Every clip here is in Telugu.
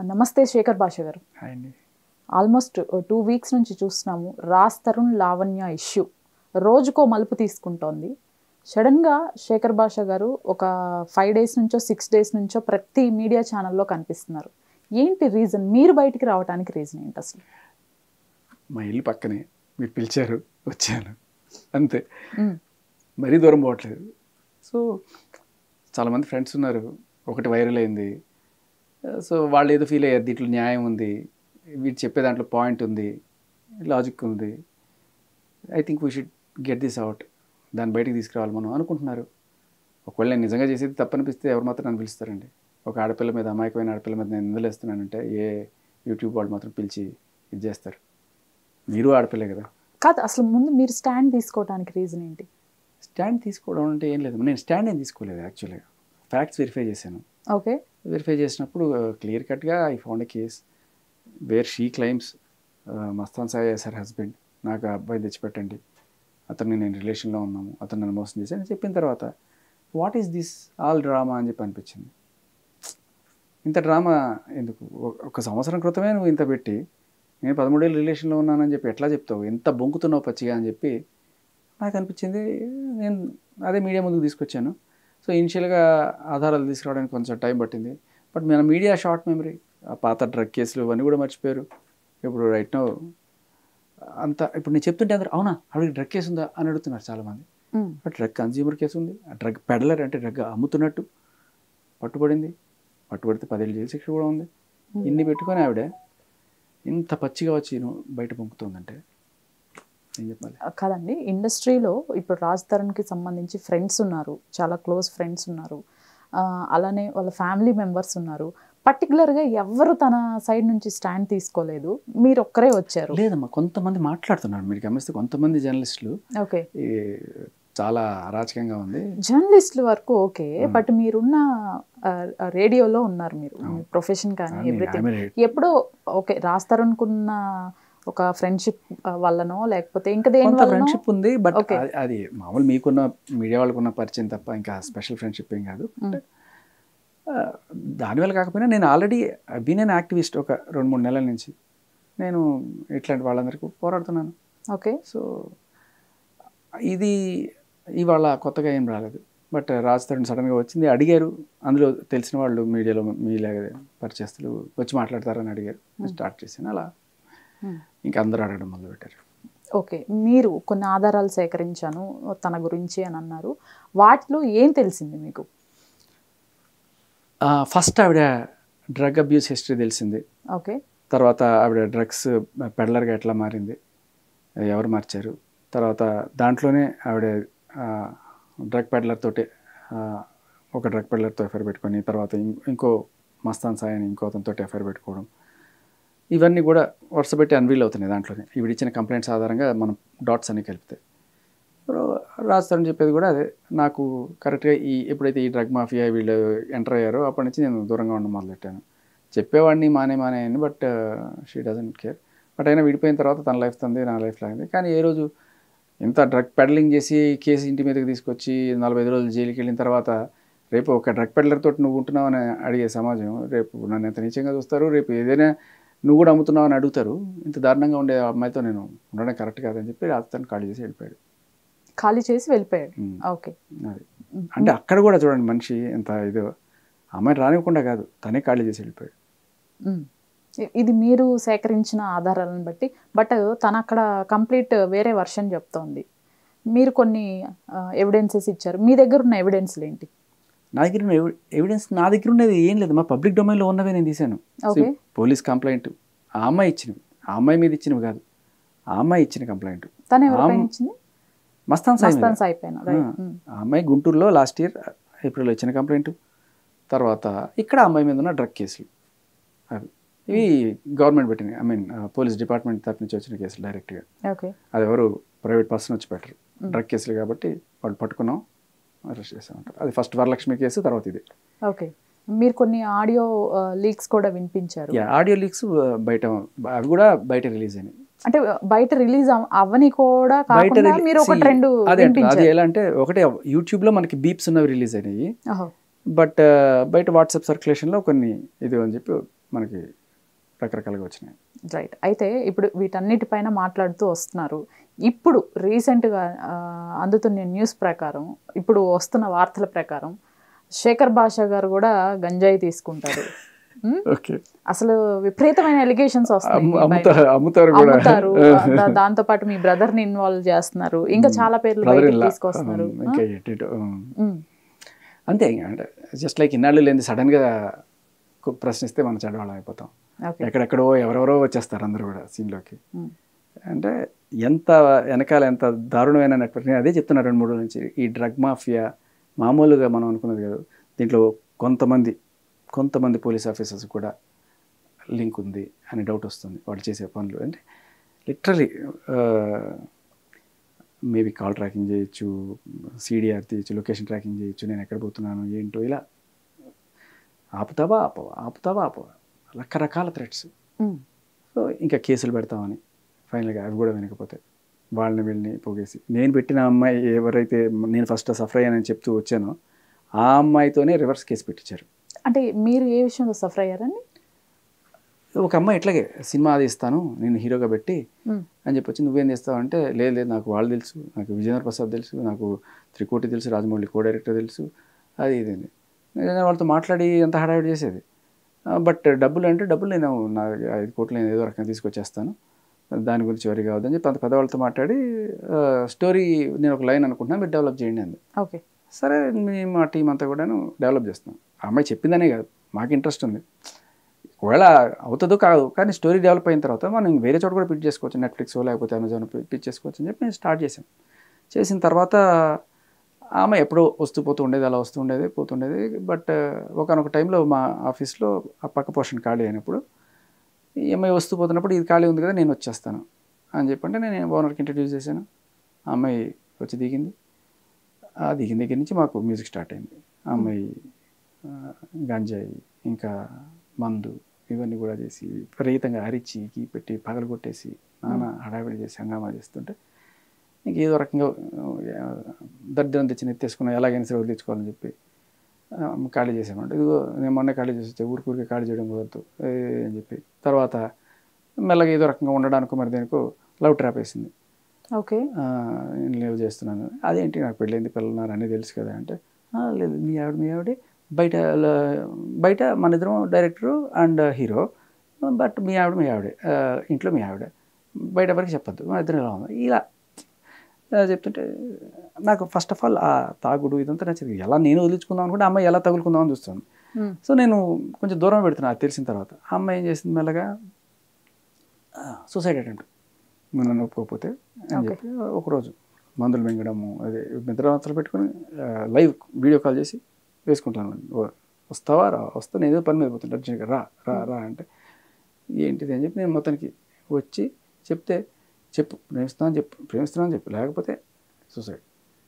నమస్తే శేఖర్ భాష గారు అండి ఆల్మోస్ట్ టూ వీక్స్ నుంచి చూస్తున్నాము రాజ్ తరుణ్ లావణ్య ఇష్యూ రోజుకో మలుపు తీసుకుంటోంది సడన్గా శేఖర్ భాష గారు ఒక ఫైవ్ డేస్ నుంచో సిక్స్ డేస్ నుంచో ప్రతి మీడియా ఛానల్లో కనిపిస్తున్నారు ఏంటి రీజన్ మీరు బయటికి రావడానికి రీజన్ ఏంటి అసలు మా ఇల్లు పక్కనే మీరు పిలిచారు వచ్చాను అంతే మ్మ్. మరీ దూరం పోవట్లేదు సో చాలామంది ఫ్రెండ్స్ ఉన్నారు ఒకటి వైరల్ అయింది సో వాళ్ళు ఏదో ఫీల్ అయ్యారు దీంట్లో న్యాయం ఉంది వీటి చెప్పే దాంట్లో పాయింట్ ఉంది లాజిక్ ఉంది I think we should get this out దాన్ని బయటికి తీసుకురావాలి మనం అనుకుంటున్నారు ఒకవేళ నేను నిజంగా చేసేది తప్పనిపిస్తే ఎవరు మాత్రం నన్ను పిలుస్తారండి ఒక ఆడపిల్ల మీద అమాయకమైన ఆడపిల్ల మీద నేను నిందలేస్తున్నానంటే ఏ యూట్యూబ్ వాళ్ళు మాత్రం పిలిచి ఇది చేస్తారు మీరు ఆడపిల్లే కదా కాదు అసలు ముందు మీరు స్టాండ్ తీసుకోవడానికి రీజన్ ఏంటి స్టాండ్ తీసుకోవడం అంటే ఏం లేదు నేను స్టాండ్ ఏం తీసుకోలేదు యాక్చువల్గా ఫ్యాక్ట్స్ వెరిఫై చేశాను ఓకే వెరిఫై చేసినప్పుడు క్లియర్ కట్గా I found a case where she claims Mastan Sai sir husband నాకు ఆ అబ్బాయి తెచ్చిపెట్టండి అతన్ని నేను రిలేషన్లో ఉన్నాము అతను నన్ను మోసం చేశాను అని చెప్పిన తర్వాత what is this all drama అని చెప్పి అనిపించింది ఇంత డ్రామా ఎందుకు ఒక- ఒక సంవత్సరం క్రితమే నువ్వు ఇంత పెట్టి నేను పదమూడేళ్ళు రిలేషన్లో ఉన్నానని చెప్పి ఎట్లా చెప్తావు ఎంత బొంకుతున్నావు పచ్చిగా అని చెప్పి నాకు అనిపించింది నేను అదే మీడియా ముందుకు తీసుకొచ్చాను సో ఇనిషియల్గా ఆధారాలు తీసుకురావడానికి కొంచెం టైం పట్టింది బట్ మన మీడియా షార్ట్ మెమరీ ఆ పాత డ్రగ్ కేసులు ఇవన్నీ కూడా మర్చిపోయారు ఇప్పుడు రైట్ నో అంత ఇప్పుడు నేను చెప్తుంటే అందరు అవునా ఆవిడకి డ్రగ్ కేసు ఉందా అని అడుగుతున్నారు చాలామంది hmm. But drug consumer case ఉంది ఆ డ్రగ్ పెడలర్ అంటే డ్రగ్ అమ్ముతున్నట్టు పట్టుబడింది పట్టుబడితే పదేళ్ళు జైలు శిక్ష కూడా ఉంది ఇన్ని పెట్టుకొని ఆవిడ ఇంత పచ్చిగా వచ్చి నువ్వు బయట పొంకుతుందంటే ఏం చెప్పాలి కాదండి ఇండస్ట్రీలో ఇప్పుడు రాజ్ తరుణ్కి సంబంధించి ఫ్రెండ్స్ ఉన్నారు చాలా క్లోజ్ ఫ్రెండ్స్ ఉన్నారు ఆ, అలానే వాళ్ళ ఫ్యామిలీ మెంబర్స్ ఉన్నారు పర్టికులర్గా ఎవరు తన సైడ్ నుంచి స్టాండ్ తీసుకోలేదు మీరు ఒక్కరే వచ్చారు లేదమ్మా కొంతమంది మాట్లాడుతున్నారు మీరు గమనిస్తే కొంతమంది జర్నలిస్టులు ఓకే ఈ చాలా అరాచకంగా ఉంది జర్నలిస్టుల వరకు ఓకే బట్ మీరున్న ఆ, ఆ, రేడియోలో ఉన్నారు మీరు మీ ప్రొఫెషన్ కానీ కానీ ఎవ్రీథింగ్ ఆమె రే- ఎప్పుడో ఓకే రాజ్ తరుణ్కున్న ఒక ఫ్రెండ్షిప్ వల్లనో లేకపోతే ఇంకా దేని కొంత వల్లనో ఫ్రెండ్షిప్ ఉంది బట్ Okay. అది- అది మామూలు మీకున్న మీడియా వాళ్ళకున్న పరిచయం తప్ప ఇంకా స్పెషల్ ఫ్రెండ్షిప్ ఏం కాదు Mm. ఆ, దానివల్ల కాకపోయినా నేను ఆల్రెడీ బీన్ అన్ యాక్టివిస్ట్ ఒక రెండు మూడు నెలల నుంచి నేను ఇట్లాంటి వాళ్ళందరికీ పోరాడుతున్నాను ఓకే సో ఇది ఇవాళ కొత్తగా ఏం రాలేదు బట్ రాజ్ తరుణ్ సడన్గా వచ్చింది అడిగారు అందులో తెలిసిన వాళ్ళు మీడియాలో మీలాగే పరిచయస్తులు వచ్చి మాట్లాడతారని అడిగారు స్టార్ట్ చేశాను అలా Hmm. ఇంకా అందరూ అడగడం మొదలుపెట్టారు ఓకే మీరు కొన్ని ఆధారాలు సేకరించాను తన గురించి అని అన్నారు వాటిలో ఏం తెలిసింది మీకు ఫస్ట్ ఆవిడ డ్రగ్ అబ్యూస్ హిస్టరీ తెలిసింది ఓకే తర్వాత ఆవిడ డ్రగ్స్ పెడలర్గా ఎట్లా మారింది ఎవరు మార్చారు తర్వాత దాంట్లోనే ఆవిడ డ్రగ్ పెడలర్ తోటి ఆ, ఒక డ్రగ్ పెడలర్తో ఎఫ్ఐఆర్ పెట్టుకొని తర్వాత ఇం- ఇంకో మస్తాన్ సాయి అని ఇంకో అతనితో ఎఫ్ఐఆర్ పెట్టుకోవడం ఇవన్నీ కూడా వరుస పెట్టి అన్వీల్ అవుతున్నాయి దాంట్లోనే ఈవిడ ఇచ్చిన కంప్లైంట్స్ ఆధారంగా మనం డాట్స్ అన్ని కలిపితే రాస్తారని చెప్పేది కూడా అదే నాకు కరెక్ట్గా ఈ ఎప్పుడైతే ఈ డ్రగ్ మాఫియా వీళ్ళు ఎంటర్ అయ్యారో అప్పటి నుంచి నేను దూరంగా ఉండడం మొదలెట్టాను చెప్పేవాడిని మానే మానే అని but she doesn't care but అయినా విడిపోయిన తర్వాత తన లైఫ్ తంది నా లైఫ్ లాగింది కానీ ఏ రోజు ఇంత డ్రగ్ పెడలింగ్ చేసి కేసు ఇంటి మీదకి తీసుకొచ్చి నలభై ఐదు రోజులు జైలుకి వెళ్ళిన తర్వాత రేపు ఒక డ్రగ్ పెడలర్ తోటి నువ్వు ఉంటున్నావు అని అడిగే సమాజం రేపు నన్ను ఎంత నీచంగా చూస్తారు రేపు ఏదైనా నువ్వు కూడా అమ్ముతున్నావు అని అడుగుతారు ఇంత దారుణంగా ఉండే అమ్మాయితో నేను ఉండడం కరెక్ట్ కాదని చెప్పి రాత్రి ఖాళీ చేసి వెళ్ళిపోయాడు ఖాళీ చేసి వెళ్ళిపోయాడు ఉమ్. ఓకే అది అంటే అక్కడ కూడా చూడండి మనిషి ఎంత ఇదో అమ్మాయిని రానివ్వకుండా కాదు తనే ఖాళీ చేసి వెళ్ళిపోయాడు మ్మ్. ఇ- ఇది మీరు సేకరించిన ఆధారాలను బట్టి బట్ తను అక్కడ కంప్లీట్ వేరే వర్షన్ చెప్తోంది మీరు కొన్ని ఎవిడెన్సెస్ ఇచ్చారు మీ దగ్గర ఉన్న ఎవిడెన్స్లు ఏంటి నా దగ్గర ఉన్న ఎవి- ఎవిడెన్స్ నా దగ్గర ఉన్నది ఏం లేదు మా పబ్లిక్ డొమైన్లో ఉన్నవే నేను తీశాను ఓకే పోలీస్ కంప్లైంట్ ఆ అమ్మాయి ఇచ్చినవి ఆ అమ్మాయి మీద ఇచ్చినవి కాదు ఆ అమ్మాయి ఇచ్చిన కంప్లైంట్ తను ఎవరిపైన ఆమ్- ఇచ్చింది మస్తాన్ సాయి మీద. మస్తాన్ సాయి పైన రైట్ ఆ, ఆ అమ్మాయి గుంటూరులో లాస్ట్ ఇయర్ ఏప్రిల్లో ఇచ్చిన కంప్లైంట్ తర్వాత ఇక్కడ ఆ అమ్మాయి మీద ఉన్న డ్రగ్ కేసులు అవి ఇవి గవర్నమెంట్ పెట్టినవి ఐ మీన్ పోలీస్ డిపార్ట్మెంట్ తరపు నుంచి వచ్చిన కేసులు డైరెక్ట్గా ఓకే అది ఎవరు ప్రైవేట్ పర్సన్ వచ్చి పెట్టరు డ్రగ్ కేసులు కాబట్టి వాళ్ళు పట్టుకున్నాం అరెస్ట్ చేసామంటారు అది ఫస్ట్ వరలక్ష్మి కేసు తర్వాత ఇది ఓకే మీరు కొన్ని ఆడియో లీక్స్ కూడా వినిపించారు యా ఆడియో లీక్స్ బయట అవి కూడా బయట రిలీజ్ అయినాయి అంటే బయట రిలీజ్ అవ్వని కూడా బయట కాకుండా rele- మీరు ఒక see, ట్రెండ్ అదే అంటారు. అది వినిపించారు ఎలా అంటే ఒకటే యూట్యూబ్లో మనకి బీప్స్ ఉన్నవి రిలీజ్ అయినాయి ఓహో బట్ బయట వాట్సాప్ సర్క్యులేషన్లో కొన్ని ఇది అని చెప్పి మనకి రకరకాలుగా వచ్చినాయి రైట్ అయితే ఇప్పుడు వీటన్నిటిపైన మాట్లాడుతూ వస్తున్నారు ఇప్పుడు రీసెంట్గా ఆ, అందుతున్న న్యూస్ ప్రకారం ఇప్పుడు వస్తున్న వార్తల ప్రకారం శేఖర్ భాషా గారు కూడా గంజాయి తీసుకుంటారు ఉమ్, ఓకే అసలు విపరీతమైన ఎలిగేషన్స్ వస్తున్నాయి మీ పైన. అమ్ముతారు అమ్ముతారు కూడా అమ్ముతారు దా- దాంతో పాటు మీ బ్రదర్ ని ఇన్వాల్వ్ చేస్తున్నారు ఇంకా చాలా పేర్లు Brother బయటికి in law. తీసుకొస్తున్నారు Um, ఇంకా ఎటు ఇటు, um, ఉమ్, అంతే ఇంకా అంటే జస్ట్ లైక్ ఇన్నాళ్ళు లేని సడన్గా కు- ప్రశ్నిస్తే మనం చెడవాళ్ళం అయిపోతాం ఓకే ఎక్కడెక్కడో ఎవరెవరో వచ్చేస్తారు అందరూ కూడా సీన్లోకి ఉమ్, అంటే ఎంత వెనకాల ఎంత దారుణమైన నెట్వర్క్ నేను అదే చెప్తున్నా రెండు మూడు రోజుల నుంచి ఈ డ్రగ్ మాఫియా మామూలుగా మనం అనుకున్నది కాదు దీంట్లో కొంతమంది కొంతమంది పోలీస్ ఆఫీసర్స్ కూడా లింక్ ఉంది అని డౌట్ వస్తుంది వాళ్ళు చేసే పనులు అంటే లిటరలీ మేబీ కాల్ ట్రాకింగ్ చేయొచ్చు సీడీఆర్ తీయచ్చు లొకేషన్ ట్రాకింగ్ చేయొచ్చు నేను ఎక్కడ పోతున్నాను ఏంటో ఇలా ఆపుతావా ఆపవా ఆపుతావా ఆపవా రకరకాల థ్రెట్స్ ఉమ్, సో ఇంకా కేసులు పెడతామని ఫైనల్గా అవి కూడా వినకపోతే వాళ్ళని వీళ్ళని పోగేసి నేను పెట్టిన అమ్మాయి ఎవరైతే నేను ఫస్ట్ సఫర్ అయ్యానని చెప్తూ వచ్చానో ఆ అమ్మాయితోనే రివర్స్ కేసు పెట్టించారు అంటే మీరు ఏ విషయంలో సఫర్ అయ్యారండి ఒక అమ్మాయి ఇట్లాగే సినిమా అది ఇస్తాను నేను హీరోగా పెట్టి ఉమ్, అని చెప్పొచ్చి నువ్వేం చేస్తావు అంటే లేదు లేదు నాకు వాళ్ళు తెలుసు నాకు విజయేంద్ర ప్రసాద్ తెలుసు నాకు త్రికోటి తెలుసు రాజమౌళి కో డైరెక్టర్ తెలుసు అది ఇది అని. నేను వాళ్ళతో మాట్లాడి ఎంత హడావిడి చేసేది బట్ డబ్బులు అంటే డబ్బులు నేను నా ఐదు కోట్లు నేను ఏదో రకంగా తీసుకొచ్చేస్తాను దాని గురించి వరి కావద్దని చెప్పి అంత పెద్దవాళ్ళతో మాట్లాడి స్టోరీ నేను ఒక లైన్ అనుకుంటున్నాను మీరు డెవలప్ చేయండి అంది ఓకే సరే మీ మా టీం అంతా కూడాను డెవలప్ చేస్తున్నాం ఆ అమ్మాయి చెప్పిందనే కాదు మాకు ఇంట్రెస్ట్ ఉంది ఒకవేళ అవుతుందో కాదు కానీ స్టోరీ డెవలప్ అయిన తర్వాత మనం వేరే చోట కూడా పిచ్ చేసుకోవచ్చు నెట్ఫ్లిక్స్ లేకపోతే అమెజాన్ పిచ్ చేసుకోవచ్చు అని చెప్పి నేను స్టార్ట్ చేశాను చేసిన తర్వాత ఆమె ఎప్పుడో వస్తూ పోతూ ఉండేది అలా వస్తూ ఉండేది పోతుండేది బట్ ఒకనొక టైంలో మా ఆఫీస్లో ఆ పక్క పోర్షన్ ఖాళీ అయినప్పుడు ఈ అమ్మాయి వస్తూ పోతున్నప్పుడు ఇది ఖాళీ ఉంది కదా నేను వచ్చేస్తాను అని చెప్పంటే నేను ఓనర్కి ఇంట్రడ్యూస్ చేశాను ఆ అమ్మాయి వచ్చి దిగింది ఆ దిగిన దగ్గర నుంచి మాకు మ్యూజిక్ స్టార్ట్ అయింది ఆ అమ్మాయి ఆ, గంజాయి ఇంకా మందు ఇవన్నీ కూడా చేసి విపరీతంగా అరిచి గీ పెట్టి పగలు కొట్టేసి నాన్న హడావిడి చేసి హంగామా చేస్తుంటే ఇంక ఏదో రకంగా ఆ, దరిద్రం తెచ్చి నెత్తేసుకున్నా ఎలాగైనా సరే వదిలించుకోవాలని చెప్పి ఆ, ఖాళీ చేసామంటే ఇదిగో నేను మొన్న ఖాళీ చేసి వచ్చా ఊరికి ఖాళీ చేయడం కుదరదు ఏ అని చెప్పి తర్వాత మెల్లగా ఏదో రకంగా ఉండడానికి మరి దేనికో లవ్ ట్రాప్ వేసింది ఓకే ఆ, నేను లీవ్ చేస్తున్నాను అదేంటి నాకు పెళ్ళైంది పిల్లలు ఉన్నారు అన్నీ తెలుసు కదా అంటే "ఆ, లేదు మీ ఆవిడ మీ ఆవిడ బయట ల- బయట మన ఇద్దరం డైరెక్టరు అండ్ హీరో బట్ మీ ఆవిడ మీ ఆవిడే ఆ, ఇంట్లో మీ ఆవిడ బయట వరకు చెప్పొద్దు మా ఇద్దరం ఇలా ఉంది ఇలా ఆ, చెప్తుంటే నాకు ఫస్ట్ ఆఫ్ ఆల్ ఆ తాగుడు ఇదంతా నచ్చింది ఎలా నేను వదిలించుకుందాం అనుకుంటే ఆ అమ్మాయి ఎలా తగులుకుందామని చూస్తాను ఉమ్, సో సో నేను కొంచెం దూరం పెడుతున్నా అది తెలిసిన తర్వాత ఆ అమ్మాయి ఏం చేసింది మెల్లగా సూసైడ్ అటెంప్ట్ నన్ను ఒప్పుకోకపోతే అని Okay. చెప్పి ఒకరోజు మందులు మింగడము అదే నిద్రమాత్రలు పెట్టుకొని లైవ్ వీడియో కాల్ చేసి వేసుకుంటాను ఓ- వస్తావా రా వస్తా నేను ఏదో పని మీద పోతుంటా అర్జెంట్గా రా రా రా అంటే ఏంటిది అని చెప్పి నేను మొత్తానికి వచ్చి చెప్తే చెప్పు ప్రేమిస్తున్నాను చెప్పు ప్రేమిస్తున్నాను చెప్పు లేకపోతే సూసైడ్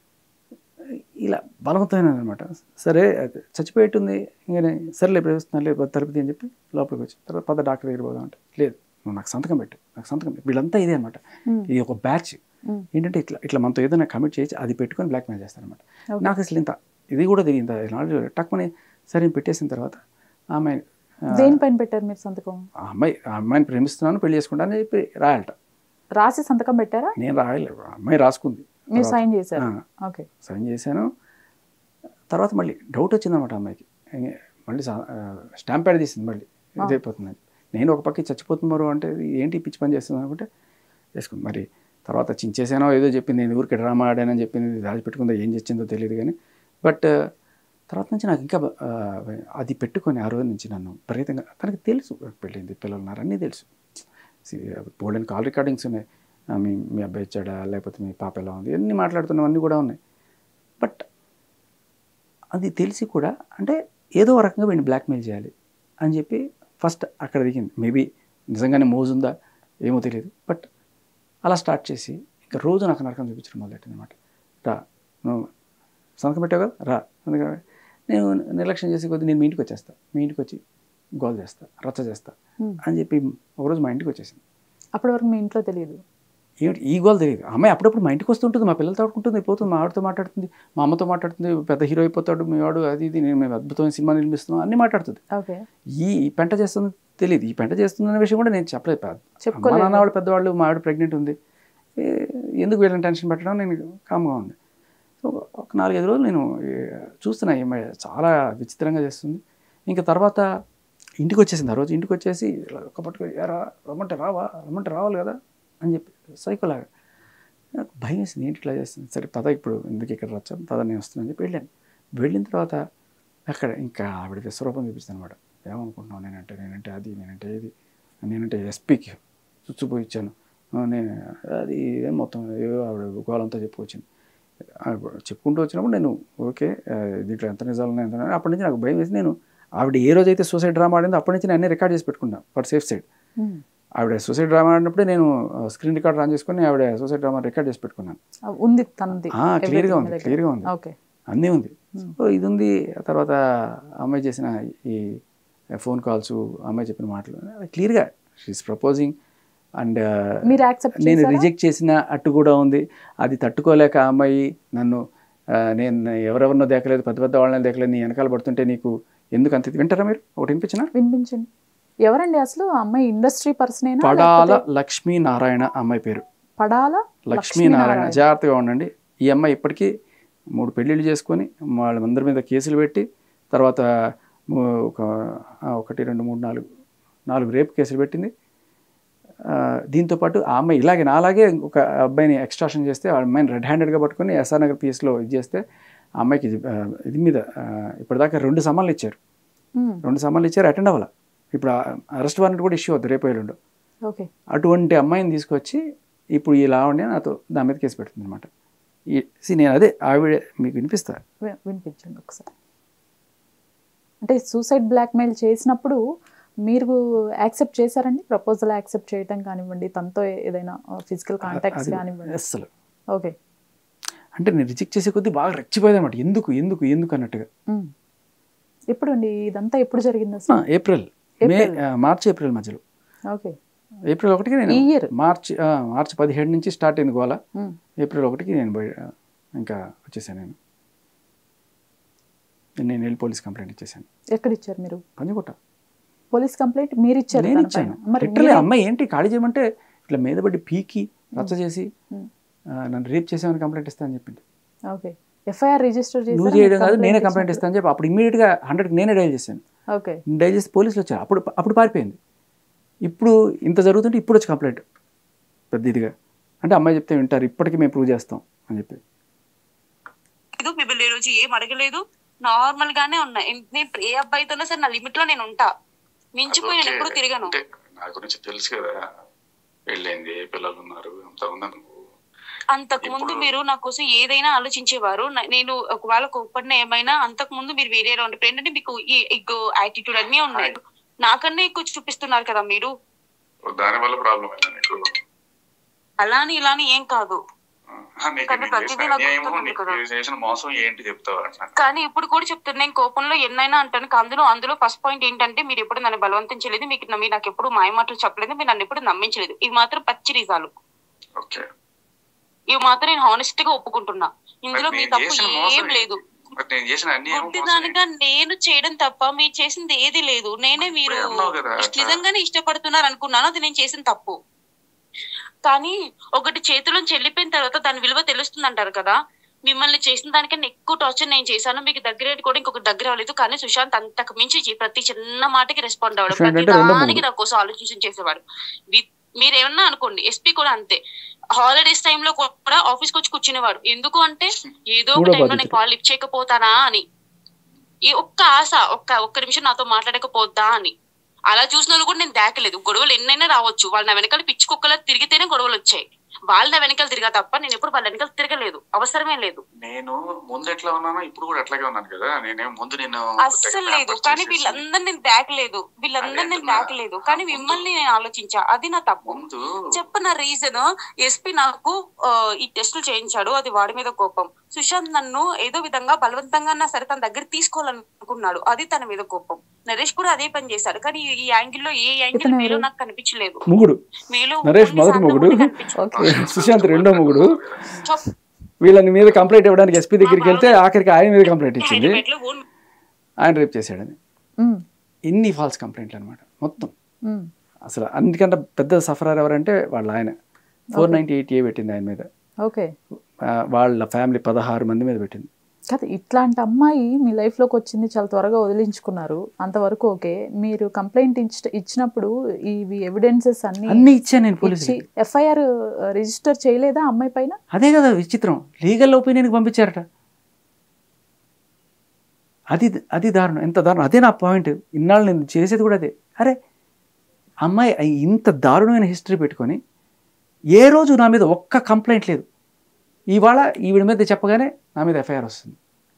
ఇలా బలవంతమైన అనమాట సరే అది చచ్చిపోయేట్టుంది ఇంకనే సరేలే ప్రేమిస్తున్నాను లేదు తలుపుది అని చెప్పి లోపలికి వచ్చి తర్వాత పద డాక్టర్ దగ్గర పోదాం అంటే లేదు నువ్వు నాకు సంతకం పెట్టు నాకు సంతకం పెట్టు వీళ్ళంతా ఇదే అనమాట ఉమ్, ఇది ఒక బ్యాచ్ ఉమ్, ఏంటంటే ఇట్లా ఇట్లా మనతో ఏదైనా కమిట్ చేసి అది పెట్టుకొని బ్లాక్మెయిల్ చేస్తారనమాట Okay. నాకు అసలు ఇంత ఇది కూడా తెలియదు ఇంత నాలెడ్జ్ టక్కుని సరే అని పెట్టేసిన తర్వాత ఆమె ఆ, దేనిపైన పెట్టారు మీరు సంతకం ఆ అమ్మాయి ఆ అమ్మాయిని ప్రేమిస్తున్నాను పెళ్లి చేసుకుంటాను అని చెప్పి రాయాలట రాసి సంతకం పెట్టారా నేను రాయలేదు ఆ అమ్మాయి రాసుకుంది మీరు తర్వాత. సైన్ చేశారు ఆ. ఓకే సైన్ చేశాను తర్వాత మళ్ళీ డౌట్ వచ్చిందన్నమాట అమ్మాయికి ఇంకే మళ్ళీ స్టాంప్ ప్యాడ్ తీసింది మళ్ళీ ఇదైపోతుంది నేను ఒక పక్క చచ్చిపోతున్నారు అంటే ఇది ఏంటి పిచ్చి పని చేస్తుంది అనుకుంటే చేసుకుంది మరి తర్వాత చించేసానో ఏదో చెప్పింది నేను ఊరికి డ్రామా ఆడానని చెప్పింది దాచిపెట్టుకుందో ఏం చేసిందో తెలియదు కానీ బట్ తర్వాత నుంచి నాకు ఇంకా ఆ, అది పెట్టుకొని ఆ రోజు నుంచి నన్ను విపరీతంగా తనకి తెలుసు పెళ్ళింది పిల్లలు ఉన్నారు అన్నీ తెలుసు బోల్డెన్ కాల్ రికార్డింగ్స్ ఉన్నాయి ఆ, మీ మీ అబ్బాయి ఇచ్చాడా లేకపోతే మీ పాప ఎలా ఉంది అన్నీ మాట్లాడుతున్నవన్నీ కూడా ఉన్నాయి బట్ అది తెలిసి కూడా అంటే ఏదో ఒక రకంగా వీడిని బ్లాక్మెయిల్ చేయాలి అని చెప్పి ఫస్ట్ అక్కడ దిగింది మేబీ నిజంగానే మోజుందా ఏమో తెలియదు బట్ అలా స్టార్ట్ చేసి ఇంకా రోజు నాకు నరకం చూపించడం మొదలెట్టింది అనమాట రా నువ్వు సంతకం పెట్టావు కదా రా అందుకని నేను నిర్లక్ష్యం చేసే కొద్దీ నేను మీ ఇంటికి వచ్చేస్తా మీ ఇంటికి వచ్చి గోల్ చేస్తా రచ్చ చేస్తా Hmm. అని చెప్పి ఒకరోజు మా ఇంటికి వచ్చేసింది అప్పటి వరకు మీ ఇంట్లో తెలియదు ఏమిటి ఈ గోల్ తెలియదు అమ్మాయి అప్పుడప్పుడు మా ఇంటికి వస్తుంటుంది మా పిల్లలతో ఆడుకుంటుంది పోతుంది మా ఆవిడతో మాట్లాడుతుంది మా అమ్మతో మాట్లాడుతుంది పెద్ద హీరో అయిపోతాడు మీ వాడు అది ఇది నేను మేము అద్భుతమైన సినిమా నిర్మిస్తున్నాం అన్నీ మాట్లాడుతుంది ఓకే ఈ ఈ పెంట చేస్తుంది తెలియదు ఈ పెంట చేస్తుందనే విషయం కూడా నేను చెప్పలేదు పెద్ద మా చెప్పుకోలేదు నాన్న వాళ్ళు పెద్దవాళ్ళు మా ఆవిడ ప్రెగ్నెంట్ ఉంది ఏ, ఎందుకు వీళ్ళని టెన్షన్ పెట్టడం నేను కామ్గా ఉంది సో ఒక నాలుగైదు రోజులు నేను ఏ, చూస్తున్నా ఈ అమ్మాయి చాలా విచిత్రంగా చేస్తుంది ఇంకా తర్వాత ఇంటికి వచ్చేసింది ఆ రోజు ఇంటికి వచ్చేసి ఇలా ఒక పట్టుకొని "ఏరా, రమ్మంటే రావా రమ్మంటే రావాలి కదా అని చెప్పి సైకోలాగా నాకు భయం వేసింది ఏంటి ఇట్లా చేస్తుంది సరే పద ఇప్పుడు ఎందుకు ఇక్కడ వచ్చాను పద నేను వస్తున్నాను చెప్పి వెళ్ళాను వెళ్ళిన తర్వాత అక్కడ ఇంకా ఆవిడ విశ్వరూపం చూపిస్తాను అనమాట ఏమనుకుంటున్నావు నేనంటే నేనంటే అది నేనంటే ఇది నేనంటే ఎస్పీకి చుచ్చుపోయి ఇచ్చాను ఆ, నేను అది ఇదే మొత్తం ఏదో ఆవిడ గోలంతా చెప్పుకొచ్చింది ఆ, చెప్పుకుంటూ వచ్చినప్పుడు నేను ఓకే ఆ, దీంట్లో ఎంత నిజాలు ఉన్నాయి ఎంత ఉన్నాయి. అప్పటి నుంచి నాకు భయం వేసి నేను ఆవిడ ఏ రోజైతే సూసైడ్ డ్రామా ఆడిందో అప్పటి నుంచి నేను అన్ని రికార్డ్ చేసి పెట్టుకున్నాను ఫర్ సేఫ్ సైడ్ ఉమ్. ఆవిడ సూసైడ్ డ్రామా ఆడినప్పుడే నేను స్క్రీన్ రికార్డ్ రాన్ చేసుకొని ఆవిడ సూసైడ్ డ్రామా రికార్డ్ చేసి పెట్టుకున్నాను ఆ, ఉంది తనది ఆ, క్లియర్గా ఉంది Everything మీ దగ్గర. క్లియర్గా ఉంది ఓకే అన్నీ ఉంది సో ఇది ఉంది ఆ తర్వాత అమ్మాయి చేసిన ఈ ఫోన్ కాల్స్ అమ్మాయి చెప్పిన మాటలు క్లియర్గా షీఈస్ ప్రపోజింగ్ అండ్ మీరు యాక్సెప్ట్ నేను చేశారా రిజెక్ట్ చేసిన అట్టు కూడా ఉంది అది తట్టుకోలేక ఆ అమ్మాయి నన్ను ఆ, నేను ఎవరెవరినో దేకలేదు పెద్ద పెద్ద వాళ్ళని దేకలేదు నీ వెనకాల పడుతుంటే నీకు ఎందుకు అంత ఇది? వింటారా మీరు ఒకటి వినిపించిన వినిపించండి ఎవరండి అసలు ఆ అమ్మాయి ఇండస్ట్రీ పర్సన్ పడాల లక్ష్మీ నారాయణ అమ్మాయి పేరు పడాల లక్ష్మీనారాయణ జాగ్రత్తగా ఉండండి ఈ అమ్మాయి ఇప్పటికీ మూడు పెళ్ళిళ్ళు చేసుకొని వాళ్ళందరి మీద కేసులు పెట్టి తర్వాత ము- ఒక ఆ, ఒకటి రెండు మూడు నాలుగు నాలుగు రేపు కేసులు పెట్టింది ఆ, దీంతోపాటు ఆ అమ్మాయి ఇలాగే నాలాగే ఒక అబ్బాయిని ఎక్స్ట్రాషన్ చేస్తే ఆ అమ్మాయిని రెడ్ హ్యాండెడ్గా పట్టుకొని ఎస్ఆర్ నగర్ పిఎస్లో ఇది చేస్తే ఆ అమ్మాయికి ఇది, ఆ, ఇది మీద ఆ, ఇప్పటిదాకా రెండు సమ్మన్లు ఇచ్చారు ఉమ్, రెండు సమ్మన్లు ఇచ్చారు అటెండ్ అవ్వాలి ఇప్పుడు అరెస్ట్ వారెంట్ కూడా ఇష్యూ అవుతుంది రేపు ఎల్లుండో ఓకే అటువంటి అమ్మాయిని తీసుకొచ్చి ఇప్పుడు ఈ లావణ్య నాతో దాని మీద కేసు పెడుతుంది అనమాట ఈ see, నేను అదే ఆవిడ మీకు వినిపిస్తా వి- వినిపించండి ఒకసారి అంటే సూసైడ్ బ్లాక్మెయిల్ చేసినప్పుడు మీరు యాక్సెప్ట్ చేశారండి ప్రపోజల్ యాక్సెప్ట్ చేయటం కానివ్వండి తనతో ఏదైనా ఫిజికల్ కాంటాక్ట్స్ అది కానివ్వండి అస్సలు ఓకే అంటే నేను రిజెక్ట్ చేసే కొద్దీ బాగా రెచ్చిపోయేది అనమాట ఎందుకు ఎందుకు ఎందుకు అన్నట్టుగా ఉమ్. ఎప్పుడు అండి ఇదంతా ఎప్పుడు జరిగింది ఆ, అసలు ఏప్రిల్ మే ఆ, మార్చి ఏప్రిల్ మధ్యలో ఓకే ఏప్రిల్ ఒకటికి నేను ఈ year? మార్చి ఆ, మార్చి పదిహేడు నుంచి స్టార్ట్ అయింది గోల ఉమ్. ఏప్రిల్ ఒకటికి నేను బయ- ఆ, ఇంకా వచ్చేసాను నేను నేను వెళ్ళి పోలీస్ కంప్లైంట్ ఇచ్చేసాను ఎక్కడ ఇచ్చారు మీరు పంజగుట్ట పోలీస్ కంప్లైంట్ మీరు ఇచ్చారు నేను తన ఇచ్చాను పైన. మరి లిటరలీ మీరు- అమ్మాయి ఏంటి ఖాళీ చేయమంటే ఇట్లా మీద పడి పీకి రచ్చ చేసి ఉమ్. ఆ, నన్ను రేప్ చేసామని కంప్లైంట్ ఇస్తానని చెప్పింది ఓకే ఎఫ్ఐఆర్ రిజిస్టర్ నువ్వు చేయడం కాదు నేనే కంప్లైంట్ ఇస్తానని చెప్పి అప్పుడు ఇమీడియట్గా హండ్రెడ్కి నేనే డైల్ చేశాను ఓకే డైల్ చేసి పోలీసులు వచ్చారు అప్పుడు అప్పుడు పారిపోయింది ఇప్పుడు ఇంత జరుగుతుంటే ఇప్పుడు వచ్చి కంప్లైంట్ పెద్ద ఇదిగా అంటే అమ్మాయి చెప్తే వింటారు ఇప్పటికీ మేము ప్రూవ్ చేస్తాం అని చెప్పి లేదు మిమ్మల్ని ఈ రోజు ఏం అడగలేదు నార్మల్ గానే ఉన్నా ఎన్- నేను ఏ అబ్బాయితోనో సరే నా లిమిట్ లో నేను ఉంటా మించిపోయి నేను ఓకే. ఎప్పుడు తిరగను అంటే నా గురించి తెలుసు కదా వెళ్ళింది పిల్లలు ఉన్నారు అంత ఉందా నువ్వు అంతకు ముందు ఇప్పుడు- మీరు నా కోసం ఏదైనా ఆలోచించేవారు నా- నేను ఒకవేళ కోప్పడిన ఏమైనా అంతకు ముందు మీరు వేరేలా ఉండే ఇప్పుడు ఏంటంటే మీకు ఈ ఎగ్ యాటిట్యూడ్ అన్నీ ఉన్నాయి నాకన్నా ఎక్కువ చూపిస్తున్నారు కదా మీరు దాని వల్ల ప్రాబ్లం అయిందా నీకు అలాని ఇలాని ఏం కాదు ఆ, నీకు కానీ నేను ప్రతిదీ చేసిన నాకు అన్యాయము, గుర్తుంది నీకు కదా. నేను చేసిన మోసం ఏంటి చెప్తావా నాకు కానీ ఇప్పుడు కూడా చెప్తున్నా నేను కోపంలో ఎన్నైనా అంటాను కానీ అందులో అందులో ఫస్ట్ పాయింట్ ఏంటంటే మీరు ఎప్పుడు నన్ను బలవంతం చేయలేదు మీకు మీరు నాకు ఎప్పుడు మాయమాటలు చెప్పలేదు మీరు నన్ను ఎప్పుడు నమ్మించలేదు ఇవి మాత్రం పచ్చి నిజాలు ఓకే ఇవి మాత్రం నేను హానెస్ట్ గా ఒప్పుకుంటున్నా ఇందులో మరి మీ నేను తప్పు చేసిన ఏం మోసం లేదు మరి నేను చేసిన అన్యాయం మోసం గుడ్డిదానిగా నేను చేయడం తప్ప మీరు చేసింది ఏది లేదు నేనే మీరు ఇప్పుడే అన్నావు కదా. ఇష్ట- నిజంగానే ఇష్టపడుతున్నారు అనుకున్నాను అది నేను చేసిన తప్పు కానీ ఒకటి చేతిలోంచి వెళ్ళిపోయిన తర్వాత దాని విలువ తెలుస్తుంది అంటారు కదా మిమ్మల్ని చేసిన దానికన్నా ఎక్కువ టార్చర్ నేను చేశాను మీకు దగ్గర కూడా ఇంకొక దగ్గర అవ్వలేదు కానీ సుశాంత్ అంతకు మించి చే- ప్రతి చిన్న మాటకి రెస్పాండ్ అవ్వడం సుశాంత్ ప్రతి అంటే రెండో దానికి మొగుడు. నా కోసం ఆలోచించి చేసేవాడు వి- మీరేమన్నా అనుకోండి ఎస్పీ కూడా అంతే హాలిడేస్ టైంలో కూడా ఆఫీస్కి వచ్చి కూర్చునేవాడు ఎందుకు అంటే ఏదో ఒక మూడో టైంలో బాధ్యత. నేను కాల్ లిఫ్ట్ చేయకపోతానా అని ఈ ఒక్క ఆశ ఒక్క ఒక్క నిమిషం నాతో మాట్లాడకపోద్దా అని అలా చూసిన వాళ్ళు కూడా నేను దాకలేదు గొడవలు ఎన్నైనా రావచ్చు వాళ్ళ నా వెనకాల పిచ్చి కుక్కలా తిరిగితేనే గొడవలు వచ్చాయి వాళ్ళ నా వెనకాల తిరిగా తప్ప నేను ఎప్పుడు వాళ్ళ వెనకాల తిరగలేదు అవసరమే లేదు నేను ముందు ఎట్లా ఉన్నానో ఇప్పుడు కూడా అట్లాగే ఉన్నాను కదా నేనేం ముందు నేను అస్సలు లేదు కానీ వీళ్ళందరినీ నేను దాకలేదు వీళ్ళందరినీ నేను అదేంటన్నా? దాకలేదు కానీ మిమ్మల్ని నేను ఆలోచించా అది నా తప్పు ముందు చెప్పిన రీజన్ ఎస్పీ నాకు ఆ, ఈ టెస్టులు చేయించాడు అది వాడి మీద కోపం సుశాంత్ నన్ను ఏదో విధంగా బలవంతంగా నా సరే తన దగ్గర తీసుకోవాలనుకున్నాడు పడుకున్నాడు అది తన మీద కోపం నరేష్ కూడా అదే పని చేశాడు కానీ ఈ- ఈ యాంగిల్ లో ఏ యాంగిల్ ఇతను మీలో ఎవరు? నాకు కనిపించలేదు ముగుడు మీలో నరేష్ మొదటి కొన్నిసార్లు మొగుడు. కూడా కనిపించలేదు. ఓకే సుశాంత్ రెండో ముగుడు చెప్ వీళ్ళని మీద కంప్లైంట్ ఇవ్వడానికి ఎస్పీ దగ్గరికి వెళ్తే ఆఖరికి ఆయన మీద కంప్లైంట్ ఇచ్చింది హైదరాబాద్ లో ఓన్ ఆయన రేప్ చేశాడని ఉమ్, ఇన్ని ఫాల్స్ కంప్లైంట్లు అనమాట మొత్తం ఉమ్, అసలు అందుకంటే పెద్ద సఫరర్ ఎవరంటే వాళ్ళ ఆయన ఫోర్ నైంటీ ఎయిట్ ఏ పెట్టింది ఆయన మీద ఓకే ఆ, వాళ్ళ ఫ్యామిలీ పదహారు మంది మీద పెట్టింది కాదు ఇట్లాంటి అమ్మాయి మీ లైఫ్లోకి వచ్చింది చాలా త్వరగా వదిలించుకున్నారు అంతవరకు ఓకే మీరు కంప్లైంట్ ఇచ్చ ఇచ్చినప్పుడు ఇవి ఎవిడెన్సెస్ అన్ని అన్ని ఇచ్చాను నేను ఇచ్చి పోలీసులు ఎఫ్ఐఆర్ రిజిస్టర్ చేయలేదా అమ్మాయి పైన అదే కదా విచిత్రం లీగల్ ఒపీనియన్కి పంపించారట అది అది దారుణం ఎంత దారుణం అదే నా పాయింట్ ఇన్నాళ్ళు నేను చేసేది కూడా అదే అరే అమ్మాయి ఇంత దారుణమైన హిస్టరీ పెట్టుకొని ఏ రోజు నా మీద ఒక్క కంప్లైంట్ లేదు ఇవాళ ఈవిడ మీద చెప్పగానే నా మీద ఎఫ్ఐఆర్ వస్తుంది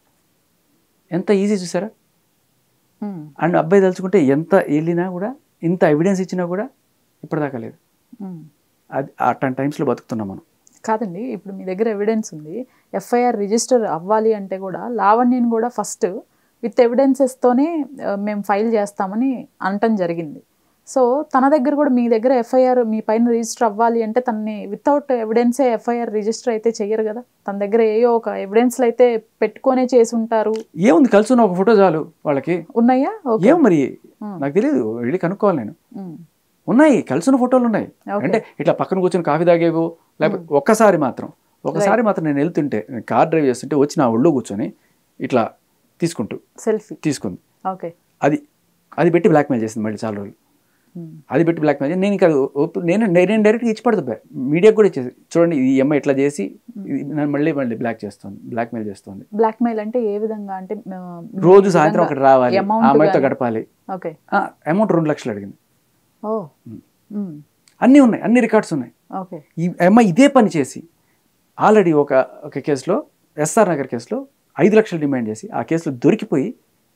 ఎంత ఈజీ చూసారా ఉమ్, అండ్ అబ్బాయి తలుచుకుంటే ఎంత వెళ్ళినా కూడా ఇంత ఎవిడెన్స్ ఇచ్చినా కూడా ఇప్పటిదాకా లేదు ఉమ్. అది అట్లాంటి టైమ్స్లో బతుకుతున్నాం మనం కాదండి ఇప్పుడు మీ దగ్గర ఎవిడెన్స్ ఉంది ఎఫ్ఐఆర్ రిజిస్టర్ అవ్వాలి అంటే కూడా లావణ్యని కూడా ఫస్ట్ విత్ ఎవిడెన్సెస్తోనే మేము ఫైల్ చేస్తామని అనటం జరిగింది సో తన దగ్గర కూడా మీ దగ్గర ఎఫ్ఐఆర్ మీ పైన రిజిస్టర్ అవ్వాలి అంటే తనని వితౌట్ ఎవిడెన్సే ఎఫ్ఐఆర్ రిజిస్టర్ అయితే చెయ్యరు కదా తన దగ్గర ఏయో ఒక ఎవిడెన్స్లు అయితే పెట్టుకొనే చేసి ఉంటారు ఏముంది కలిసి ఉన్న ఒక ఫోటో చాలు వాళ్ళకి ఉన్నాయా ఓకే ఏం మరి ఉమ్, నాకు తెలియదు వెళ్ళి కనుక్కోవాలి నేను ఉమ్, ఉన్నాయి కలిసిన ఫోటోలు ఉన్నాయి ఓకే. అంటే ఇట్లా పక్కన కూర్చొని కాఫీ తాగేవో లేకపోతే ఒక్కసారి మాత్రం ఒకసారి మాత్రం నేను వెళ్తుంటే నేను కార్ డ్రైవ్ చేస్తుంటే వచ్చి నా ఒళ్ళో కూర్చొని ఇట్లా తీసుకుంటూ సెల్ఫీ తీసుకుంది ఓకే అది అది పెట్టి బ్లాక్మెయిల్ చేసింది మళ్ళీ చాలా రోజులు ఉమ్, అది పెట్టి బ్లాక్మెయిల్ చేసి నేను ఇంకా ఒప్పు- నేను నేను డైరెక్ట్గా ఇచ్చి పడుతుంది మీడియాకి కూడా ఇచ్చేసి చూడండి ఈ అమ్మాయి ఇట్లా చేసి ఇది నన్ను మళ్ళీ మళ్ళీ బ్లాక్ చేస్తుంది బ్లాక్మెయిల్ చేస్తుంది బ్లాక్మెయిల్ అంటే ఏ విధంగా అంటే ఆ, మీ రోజు సాయంత్రం విధంగా ఒకటి రావాలి amount ఆ అమ్మాయితో గాని- గడపాలి ఓకే అమౌంట్ రెండు లక్షలు అడిగింది ఓ ఉమ్, అన్నీ ఉన్నాయి అన్ని రికార్డ్స్ ఉన్నాయి ఓకే ఈ అమ్మాయి ఇదే పని చేసి ఆల్రెడీ ఒక ఒక కేసులో ఎస్ఆర్ నగర్ కేసులో ఐదు లక్షలు డిమాండ్ చేసి ఆ కేసులో దొరికిపోయి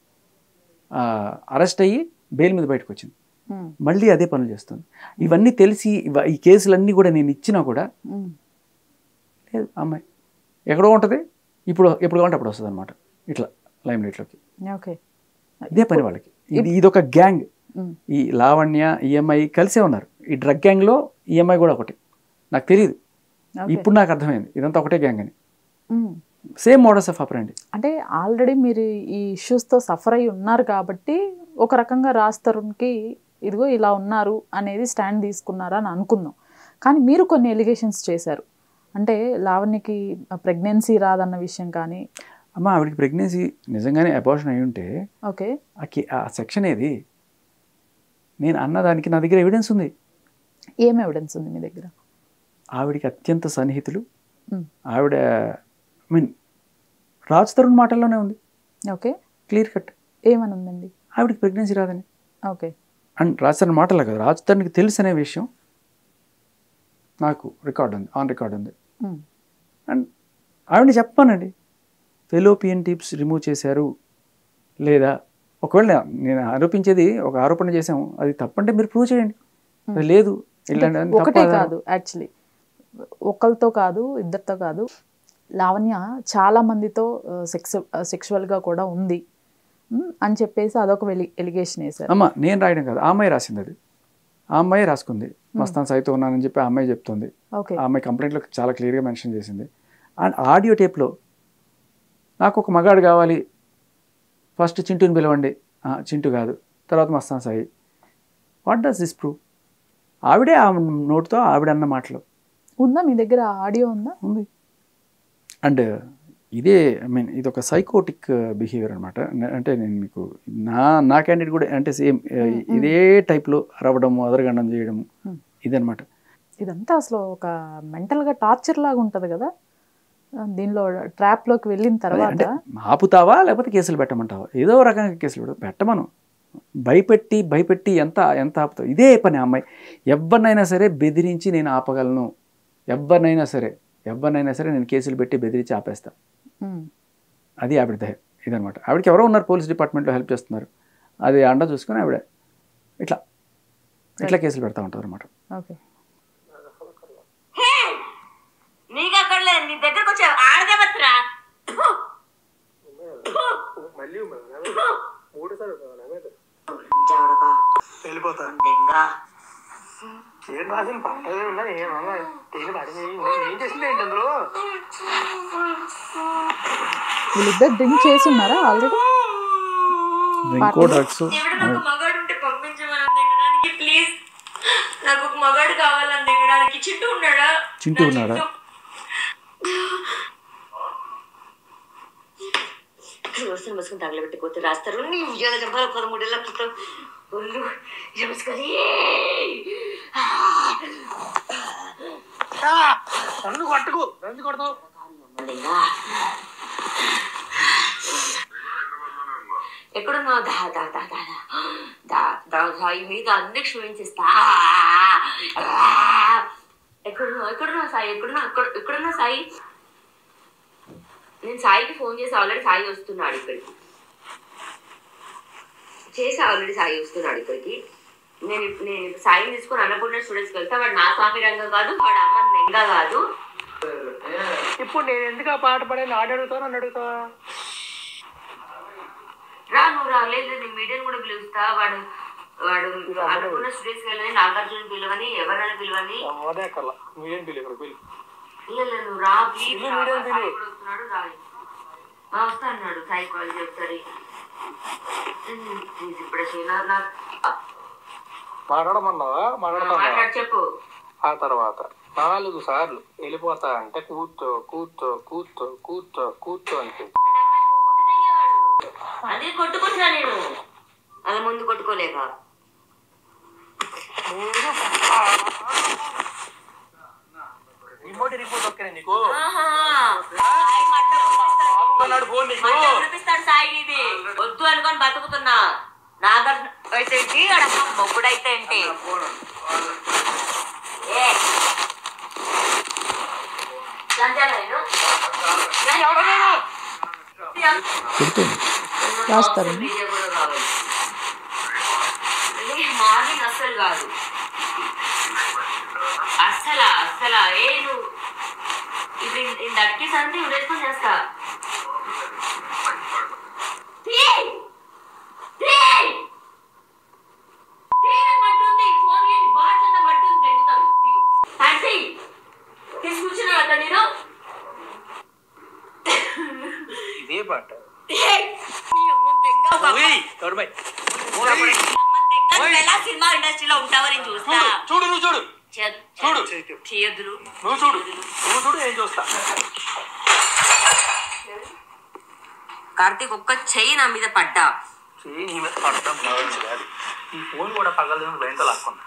అరెస్ట్ అయ్యి బెయిల్ మీద బయటకు వచ్చింది ఉమ్, మళ్ళీ అదే పనులు చేస్తుంది ఇవన్నీ తెలిసి ఇవ- ఈ కేసులన్నీ కూడా నేను ఇచ్చినా కూడా ఉమ్, లేదు అమ్మాయి ఎక్కడో ఉంటుంది ఇప్పుడు ఎప్పుడు కావాలంటే అప్పుడు వస్తుంది అనమాట ఇట్లా లైమ్ లైట్లోకి ఓకే ఇదే పని వాళ్ళకి ఇది ఇదొక గ్యాంగ్ ఉమ్, ఈ లావణ్య ఈఎంఐ కలిసే ఉన్నారు ఈ డ్రగ్ గ్యాంగ్లో ఈఎంఐ కూడా ఒకటి నాకు తెలియదు ఓకే. ఇప్పుడు నాకు అర్థమైంది ఇదంతా ఒకటే గ్యాంగ్ అని ఉమ్. సేమ్ మోడల్స్ ఆఫ్ ఆపరండి అంటే ఆల్రెడీ మీరు ఈ ఇష్యూస్తో సఫర్ అయి ఉన్నారు కాబట్టి ఒక రకంగా రాజ్ తరుణ్కి ఇదిగో ఇలా ఉన్నారు అనేది స్టాండ్ తీసుకున్నారా అని అనుకుందాం కానీ మీరు కొన్ని ఎలిగేషన్స్ చేశారు అంటే లావణ్యకి ప్రెగ్నెన్సీ రాదన్న విషయం కానీ అమ్మ ఆవిడకి ప్రెగ్నెన్సీ నిజంగానే అబార్షన్ అయి ఉంటే ఓకే ఆ కే- ఆ సెక్షన్ ఏది నేను అన్నదానికి నా దగ్గర ఎవిడెన్స్ ఉంది ఏం ఎవిడెన్స్ ఉంది మీ దగ్గర ఆవిడికి అత్యంత సన్నిహితులు ఉమ్, ఆవిడ ఐ మీన్ రాజ్ తరుణ్ మాటల్లోనే ఉంది ఓకే క్లియర్ కట్ ఏమని ఉందండి ఆవిడకి ప్రెగ్నెన్సీ రాదని ఓకే అండ్ రాజ్ తరుణ్ మాటలే కదా రాజ్ తరుణ్కి తెలుసు అనే విషయం నాకు రికార్డ్ ఉంది ఆన్ రికార్డ్ ఉంది ఉమ్, అండ్ ఆవిడని చెప్పానండి ఫెలోపియన్ టిప్స్ రిమూవ్ చేశారు లేదా ఒకవేళ నేను ఆరోపించేది ఒక ఆరోపణ చేసాము అది తప్పంటే మీరు ప్రూవ్ చేయండి అది లేదు ఇలాంటి అని ఒకటే తప్ప కాదు యాక్చువల్లీ ఒకరితో కాదు ఇద్దరితో కాదు లావణ్య చాలా మందితో సెక్స్ సెక్షువల్గా కూడా ఉంది ఉమ్, అని చెప్పేసి అదొక ఎలిగేషన్ వేశారు అమ్మ నేను రాయడం కాదు ఆ అమ్మాయి రాసింది అది ఆ అమ్మాయి రాసుకుంది మస్తాన్ సాయితో ఉన్నానని చెప్పి ఆ అమ్మాయి చెప్తుంది ఓకే ఆ అమ్మాయి కంప్లైంట్లో చాలా క్లియర్గా మెన్షన్ చేసింది అండ్ ఆడియో టేప్లో నాకు ఒక మగాడు కావాలి ఫస్ట్ చింటూని పిలవండి ఆ, చింటూ కాదు తర్వాత Mastan Sai what does this prove ఆవిడే ఆ నోటుతో ఆవిడ అన్న మాటలు ఉందా మీ దగ్గర ఆడియో ఉందా ఉంది అండ్ ఇదే ఐ మీన్ ఇది ఒక సైకోటిక్ బిహేవియర్ అనమాట అంటే నేను మీకు నా నా క్యాండిడేట్ కూడా అంటే సేమ్ ఇదే టైప్లో అరవడం అదరగండం చేయడం Hmm. ఇదనమాట ఇదంతా అసలు ఒక మెంటల్గా టార్చర్ లాగా ఉంటుంది కదా ఆ, దీనిలో ట్రాప్లోకి వెళ్ళిన తర్వాత అంటే ఆపుతావా లేకపోతే కేసులు పెట్టమంటావా ఏదో రకంగా కేసులు పెట్ట పెట్టమను భయపెట్టి భయపెట్టి ఎంత ఎంత ఆపుతావు ఇదే పని ఆ అమ్మాయి ఎవరినైనా సరే బెదిరించి నేను ఆపగలను ఎవరినైనా సరే ఎవరినైనా సరే నేను కేసులు పెట్టి బెదిరించి ఆపేస్తా ఉమ్, అది ఆవిడ దయ ఇదనమాట ఆవిడకి ఎవరో ఉన్నారు పోలీస్ డిపార్ట్మెంట్లో హెల్ప్ చేస్తున్నారు అది అండ చూసుకొని ఆవిడ ఇట్లా ఇట్లా కేసులు పెడతా ఉంటారు అనమాట ఓకే నీకు అక్కడ లేదు నీ దగ్గరకు వచ్చా ఆడదే బతురా మళ్ళీ చవడకా వెళ్ళిపోతా దెంగా ఏం రాసిన పట్టదే ఉన్నా ఏమన్నా తెలియదు పడి ఏం చేసింది ఏంటి అందులో వీళ్ళిద్దరు డ్రింక్ చేసి ఉన్నారా ఆల్రెడీ ఇంకో డ్రగ్స్ ఎవడన్నా ఒక మగాడు ఉంటే పంపించమని దిగడానికి ప్లీజ్ నాకు ఒక మగాడు కావాలని దిగడానికి చింటూ ఉన్నాడా చింటూ నా ఉన్నాడా? వస్తున్న మసుకుని తగలబెట్టుకోతే రాస్తారు నీ ఉద్యోగ చెప్పాలి పదమూడేళ్ళ క్రితం ఒళ్ళు నమస్కారం నన్ను కొట్టకు నన్ను కొడతావు ఎక్కడున్నావు దా దా దా దా దా దా సాయి మీద అన్ని క్షమించేస్తా ఎక్కడున్నావు ఎక్కడున్నావు సాయి ఎక్కడున్నా ఎక్కడ ఎక్కడున్నా సాయి నేను సాయికి ఫోన్ చేసి ఆల్రెడీ సాయి వస్తున్నాడు ఇక్కడికి చేసి ఆల్రెడీ సాయి వస్తున్నాడు ఇక్కడికి నేను ఇప్- నేను ఇప్పుడు సాయిని తీసుకొని అన్నపూర్ణ స్టూడెంట్స్కి వెళ్తా వాడు నా స్వామి రంగం కాదు వాడు అమ్మ నెంగ కాదు ఇప్పుడు నేను ఎందుకు ఆ పాట పడే ఆడ అడుగుతావు నన్ను అడుగుతావా రా నువ్వు రా లేదు నేను మీడియం కూడా పిలుస్తా వాడు వాడు అనుకున్న స్టూడెంట్స్ వెళ్ళని నాగార్జున పిలవని ఎవరైనా పిలవని అదే అక్కర్లా మీడియం బిల్ ఇక్కడ బిల్ లేదు లేదు, నువ్వు రా ప్లీజ్ ఇల్లు రా. మీడియం సాయి పిలు. కూడా వస్తున్నాడు రా ఆ, వస్తా అన్నాడు సాయి కాల్ చెప్తారు ప్లీజ్ ఇప్పుడే చేయనా నాకు మాట్లాడమన్నావా మాట్లాడమన్నావా మాట్లాడి చెప్పు ఆ తర్వాత నాలుగు సార్లు వెళ్ళిపోతా అంటే కూర్చో కూర్చో కూర్చో కూర్చో కూర్చో అంటే అంటే అమ్మాయి పోకుండా తెగేవాడు. అదే కొట్టుకుంటున్నా నేను అలా ముందు కొట్టుకోలేక రిమోట్ రిపోర్ట్ ఒక్కనే నీకు ఆహా. సాయి మట్ట ఉడిపిస్తాడు. అన్నాడు ఫోన్ నీకు మట్ట ఉడిపిస్తాడు సాయి ఇది వద్దు అనుకొని బతుకుతున్నా నాగార్జున అయితే ఏంటి అడమ్మ మొగ్గుడైతే ఏంటి ఏ. లంచాలా నేను? నేను ఎవడో నేను? చెప్తుంది రాస్తారు. వీడియో కూడా కావాలి. ఇది మార్నింగ్ అస్సలు కాదు అస్సలా అస్సలా ఏ నువ్వు ఇది ఈ దక్కి సంతి ఉడేసుకొని చేస్తా తీయ్! తీయ్! తీయ్, నాకు మడ్డుంది. ఫోన్ చేయండి. బాట్లంతా మడ్డుంది, దెంగుతాను. తీ- టాక్సీ! తీసి కూర్చున్నావు అక్కడ నేను ఇదే పాట తీయ్! నీ అమ్మ దెంగ బాబా. ఓయ్, తోడుబాయ్. నీ అమ్మ దెంగ, నువ్వు ఎలా సినిమా ఇండస్ట్రీలో ఉంటావో నేను చూస్తా చూడు చూడు నువ్వు చూడు చే- చూడు. చేయొద్దులు నువ్వు చూడు నువ్వు చూడు ఏం చూస్తా కార్తీక్ ఒక్క చెయ్యి నా మీద పడ్డా చెయ్యి నీ మీద పడటం కావచ్చు కాదు ఈ ఫోన్ కూడా పగలదేమో భయంతో లాక్కున్నా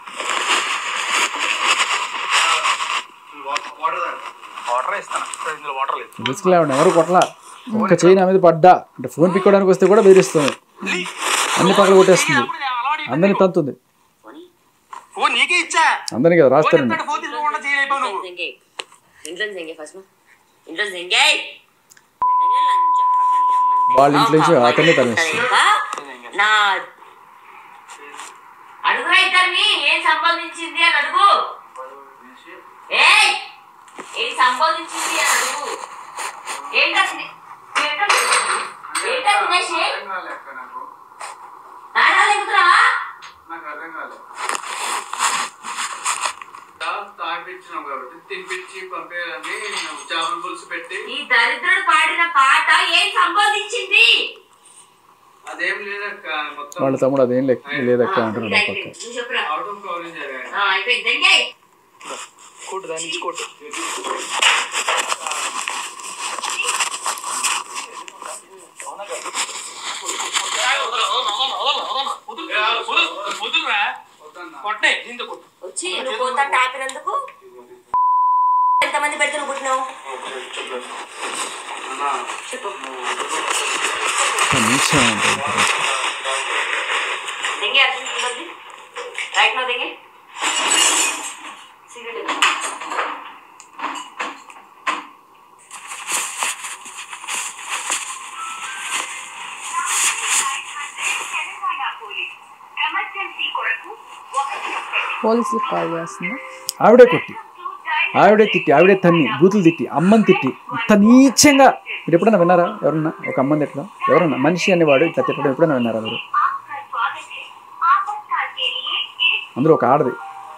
వాటర్ ఇస్తాను ఇందులో వాటర్ లేదు రిస్క్ లేవండి ఎవరు కొట్టలా ఒక్క చేయి నా మీద పడ్డా అంటే ఫోన్ పిక్కోవడానికి వస్తే కూడా బెదిరిస్తుంది అన్ని పక్కన కొట్టేస్తుంది అందరిని తంతుంది ఫోన్ నీకే ఇచ్చా అందరినీ కదా ఫోన్ రాస్తారండి చెప్తాడు, ఫోన్ తీసుకోకుండా చేయలేకపోయావు నువ్వు జంగే ఇంట్లో జంగే ఫస్ట్ ఇంట్లో జంగే వాళ్ళ ఇంట్లో నుంచి అతన్ని తరిమేస్తుంది నా అడుగురా ఇద్దరిని ఏం సంపాదించింది అని అడుగు ఏయ్ ఏం సంపాదించింది అని అడుగు ఏంటా తినే- ఏంటా తినే- ఏంటా తినేసి నాణాలు ఎక్కుతున్నావా తాగిపించినాం కాబట్టి తినిపించి పంపేయాలని చేపల పులుసు పెట్టి ఈ దరిద్రుడు పాడిన పాట ఏం సంపాదించింది అదేం లేదక్క మొత్తం వాళ్ళ తమ్ముడు అదేం లెక్క లేదక్క అంటున్నాడు ఇది ఆ పక్క అయిపోయింది. నువ్వు చెప్పురా అవుట్ ఆఫ్ కవరేజ్ అయ్యాయి ఆ, అయిపోయింది జంగే కొట్టు దాని నుంచి కొట్టు కొట్టే దీంతో కొట్టు వచ్చి నువ్వు పోతా టాపినందుకు ఎంతమంది పెడితే నువ్వు పుట్టినావు చెప్పు నీచం ఉంటుంది దెంగే అర్జున్ ఇవ్వండి రైట్ నో దెంగే సిగరెట్ పోలీసులకు కాల్ చేస్తుందా ఆవిడే కొట్టి ఆవిడే తిట్టి ఆవిడే తన్ని బూతులు తిట్టి అమ్మని తిట్టి ఇంత నీచంగా మీరు ఎప్పుడైనా విన్నారా ఎవరన్నా ఒక అమ్మని తిట్టడం ఎవరన్నా మనిషి అనేవాడు ఇట్లా తిట్టడం ఎప్పుడైనా విన్నారా మీరు అందులో ఒక ఆడది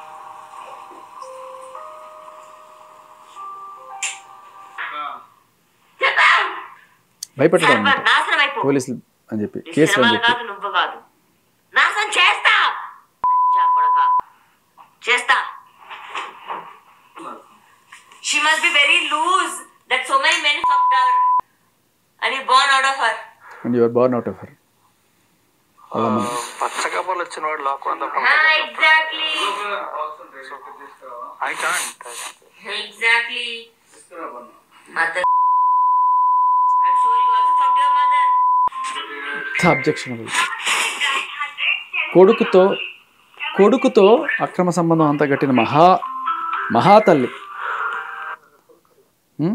భయపెట్టడం సర్వ అన్నమాట నాశనం అయిపో పోలీసులు అని చెప్పి నీ కేసులు అని శ్రమలు చెప్పి కాదు నువ్వు కాదు నాశనం చేస్తా అంచా కొడక చేస్తా she must be very loose that so many men fucked her and you born out of her and your born out of her పచ్చ కబర్లు వచ్చిన వాడు లాక్కుండా exactly I can't exactly mother I sure you also fucked your mother objectionable కొడుకుతో కొడుకుతో అక్రమ సంబంధం అంతా కట్టిన మహా మహాతల్లి ఉం?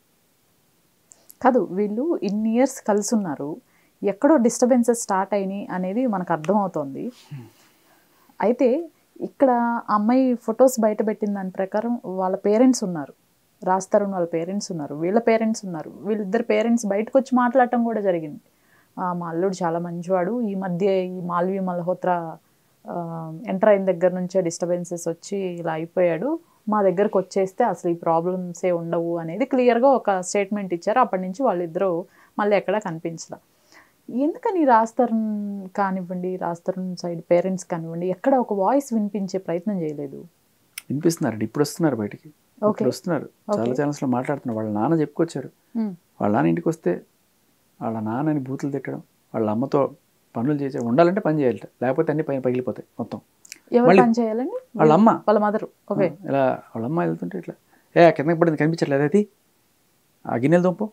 కాదు వీళ్ళు ఇన్ని ఇయర్స్ కలిసి ఉన్నారు ఎక్కడో డిస్టర్బెన్సెస్ స్టార్ట్ అయినాయి అనేది మనకు అర్థమవుతోంది అయితే ఇక్కడ ఆ అమ్మాయి ఫొటోస్ బయట పెట్టిన దాని ప్రకారం వాళ్ళ పేరెంట్స్ ఉన్నారు రాస్తారు వాళ్ళ పేరెంట్స్ ఉన్నారు వీళ్ళ పేరెంట్స్ ఉన్నారు వీళ్ళిద్దరు పేరెంట్స్ బయటకు వచ్చి మాట్లాడటం కూడా జరిగింది ఆ, మా అల్లుడు చాలా మంచివాడు ఈ మధ్య ఈ మాల్వి మల్హోత్రా ఎంటర్ అయిన దగ్గర నుంచే డిస్టర్బెన్సెస్ వచ్చి ఇలా అయిపోయాడు మా దగ్గరకు వచ్చేస్తే అసలు ఈ ప్రాబ్లమ్సే ఉండవు అనేది క్లియర్గా ఒక స్టేట్మెంట్ ఇచ్చారు అప్పటి నుంచి వాళ్ళిద్దరూ మళ్ళీ ఎక్కడా కనిపించలా ఎందుకని రాస్తారు కానివ్వండి రాస్తారు సైడ్ పేరెంట్స్ కానివ్వండి ఎక్కడ ఒక వాయిస్ వినిపించే ప్రయత్నం చేయలేదు వినిపిస్తున్నారండి ఇప్పుడు వస్తున్నారు బయటికి ఇప్పుడు వస్తున్నారు చాలా ఛానల్స్లో మాట్లాడుతున్నారు వాళ్ళ నాన్న చెప్పుకొచ్చారు Hmm. వాళ్ళ నాన్న ఇంటికి వస్తే వాళ్ళ నాన్నని బూతులు తిట్టడం వాళ్ళ అమ్మతో పనులు చేసే ఉండాలంటే పని చేయాలి లేకపోతే అన్ని పైన పగిలిపోతాయి మొత్తం ఎవరు మళ్ళీ- పని చేయాలని వాళ్ళ అమ్మ వాళ్ళ మదర్ ఓకే ఇలా వాళ్ళ అమ్మ వెళ్తుంటే ఇట్లా ఏ కిందకి పడింది కనిపించట్లేదు అది ఆ గిన్నెలు దుంపు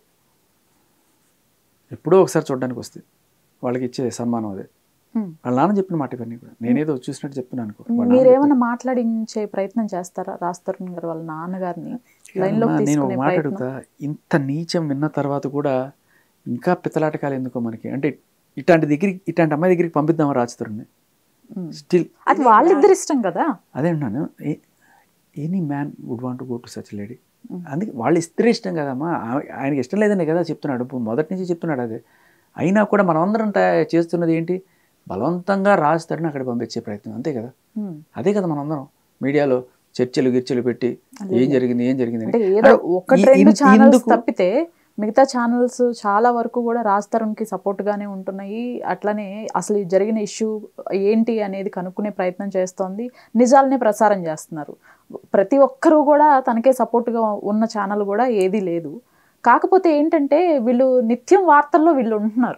ఎప్పుడో ఒకసారి చూడడానికి వస్తే వాళ్ళకి ఇచ్చే సన్మానం అదే వాళ్ళ నాన్న చెప్పిన మాట ఇవన్నీ కూడా నేనేదో చూసినట్టు చెప్తున్నాను అనుకో వాళ్ళ నాన్న మీరేమన్నా మాట్లాడించే ప్రయత్నం చేస్తారా రాస్తారు గారు వాళ్ళ నాన్నగారిని లైన్ లోకి అమ్మా, నేను ఒక తీసుకునే మాట ప్రయత్నం అడుగుతా ఇంత నీచం విన్న తర్వాత కూడా ఇంకా పిత్తలాటకాలు ఎందుకో మనకి అంటే ఇట్లాంటి దగ్గరికి ఇట్లాంటి అమ్మాయి దగ్గరికి పంపిద్దామా రాజుతరుని Hmm. స్టిల్ అది వాళ్ళిద్దరు ఇష్టం కదా అదే అన్నాను any man would want go to such lady అందుకే వాళ్ళు ఇస్తే ఇష్టం కదమ్మా ఆమె- ఆయనకి ఇష్టం లేదనే కదా చెప్తున్నాడు ఇప్పుడు మొదటి నుంచి చెప్తున్నాడు అదే అయినా కూడా మనమందరం తయా- చేస్తున్నది ఏంటి బలవంతంగా రాజుతారని అక్కడ పంపించే ప్రయత్నం అంతే కదా Hmm. అదే కదా మనందరం మీడియాలో చర్చలు గిర్చలు పెట్టి ఏం జరిగింది ఏం జరిగింది అంటే అని. ఏదో అరే, ఒకటి ఈ- రెండు ఇన్- ఛానల్స్ ఇందుకు- తప్పితే మిగతా ఛానల్స్ చాలా వరకు కూడా రాజ్ తరుణ్కి సపోర్ట్ గానే ఉంటున్నాయి అట్లనే అసలు ఈ జరిగిన ఇష్యూ ఏంటి అనేది కనుక్కునే ప్రయత్నం చేస్తోంది నిజాలనే ప్రసారం చేస్తున్నారు ప్రతి ఒక్కరూ కూడా తనకే సపోర్ట్గా ఉన్న ఛానల్ కూడా ఏదీ లేదు కాకపోతే ఏంటంటే వీళ్ళు నిత్యం వార్తల్లో వీళ్ళు ఉంటున్నారు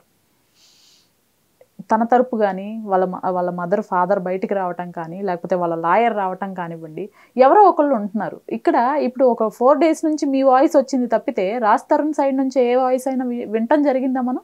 తన తరపు కానీ వాళ్ళ మ- వాళ్ళ మదర్ ఫాదర్ బయటికి రావటం కానీ లేకపోతే వాళ్ళ లాయర్ రావటం కానివ్వండి ఎవరో ఒకళ్ళు ఉంటున్నారు ఇక్కడ ఇప్పుడు ఒక ఫోర్ డేస్ నుంచి మీ వాయిస్ వచ్చింది తప్పితే రాజ్ తరుణ్ సైడ్ నుంచి ఏ వాయిస్ అయినా వి- వినటం జరిగిందా మనం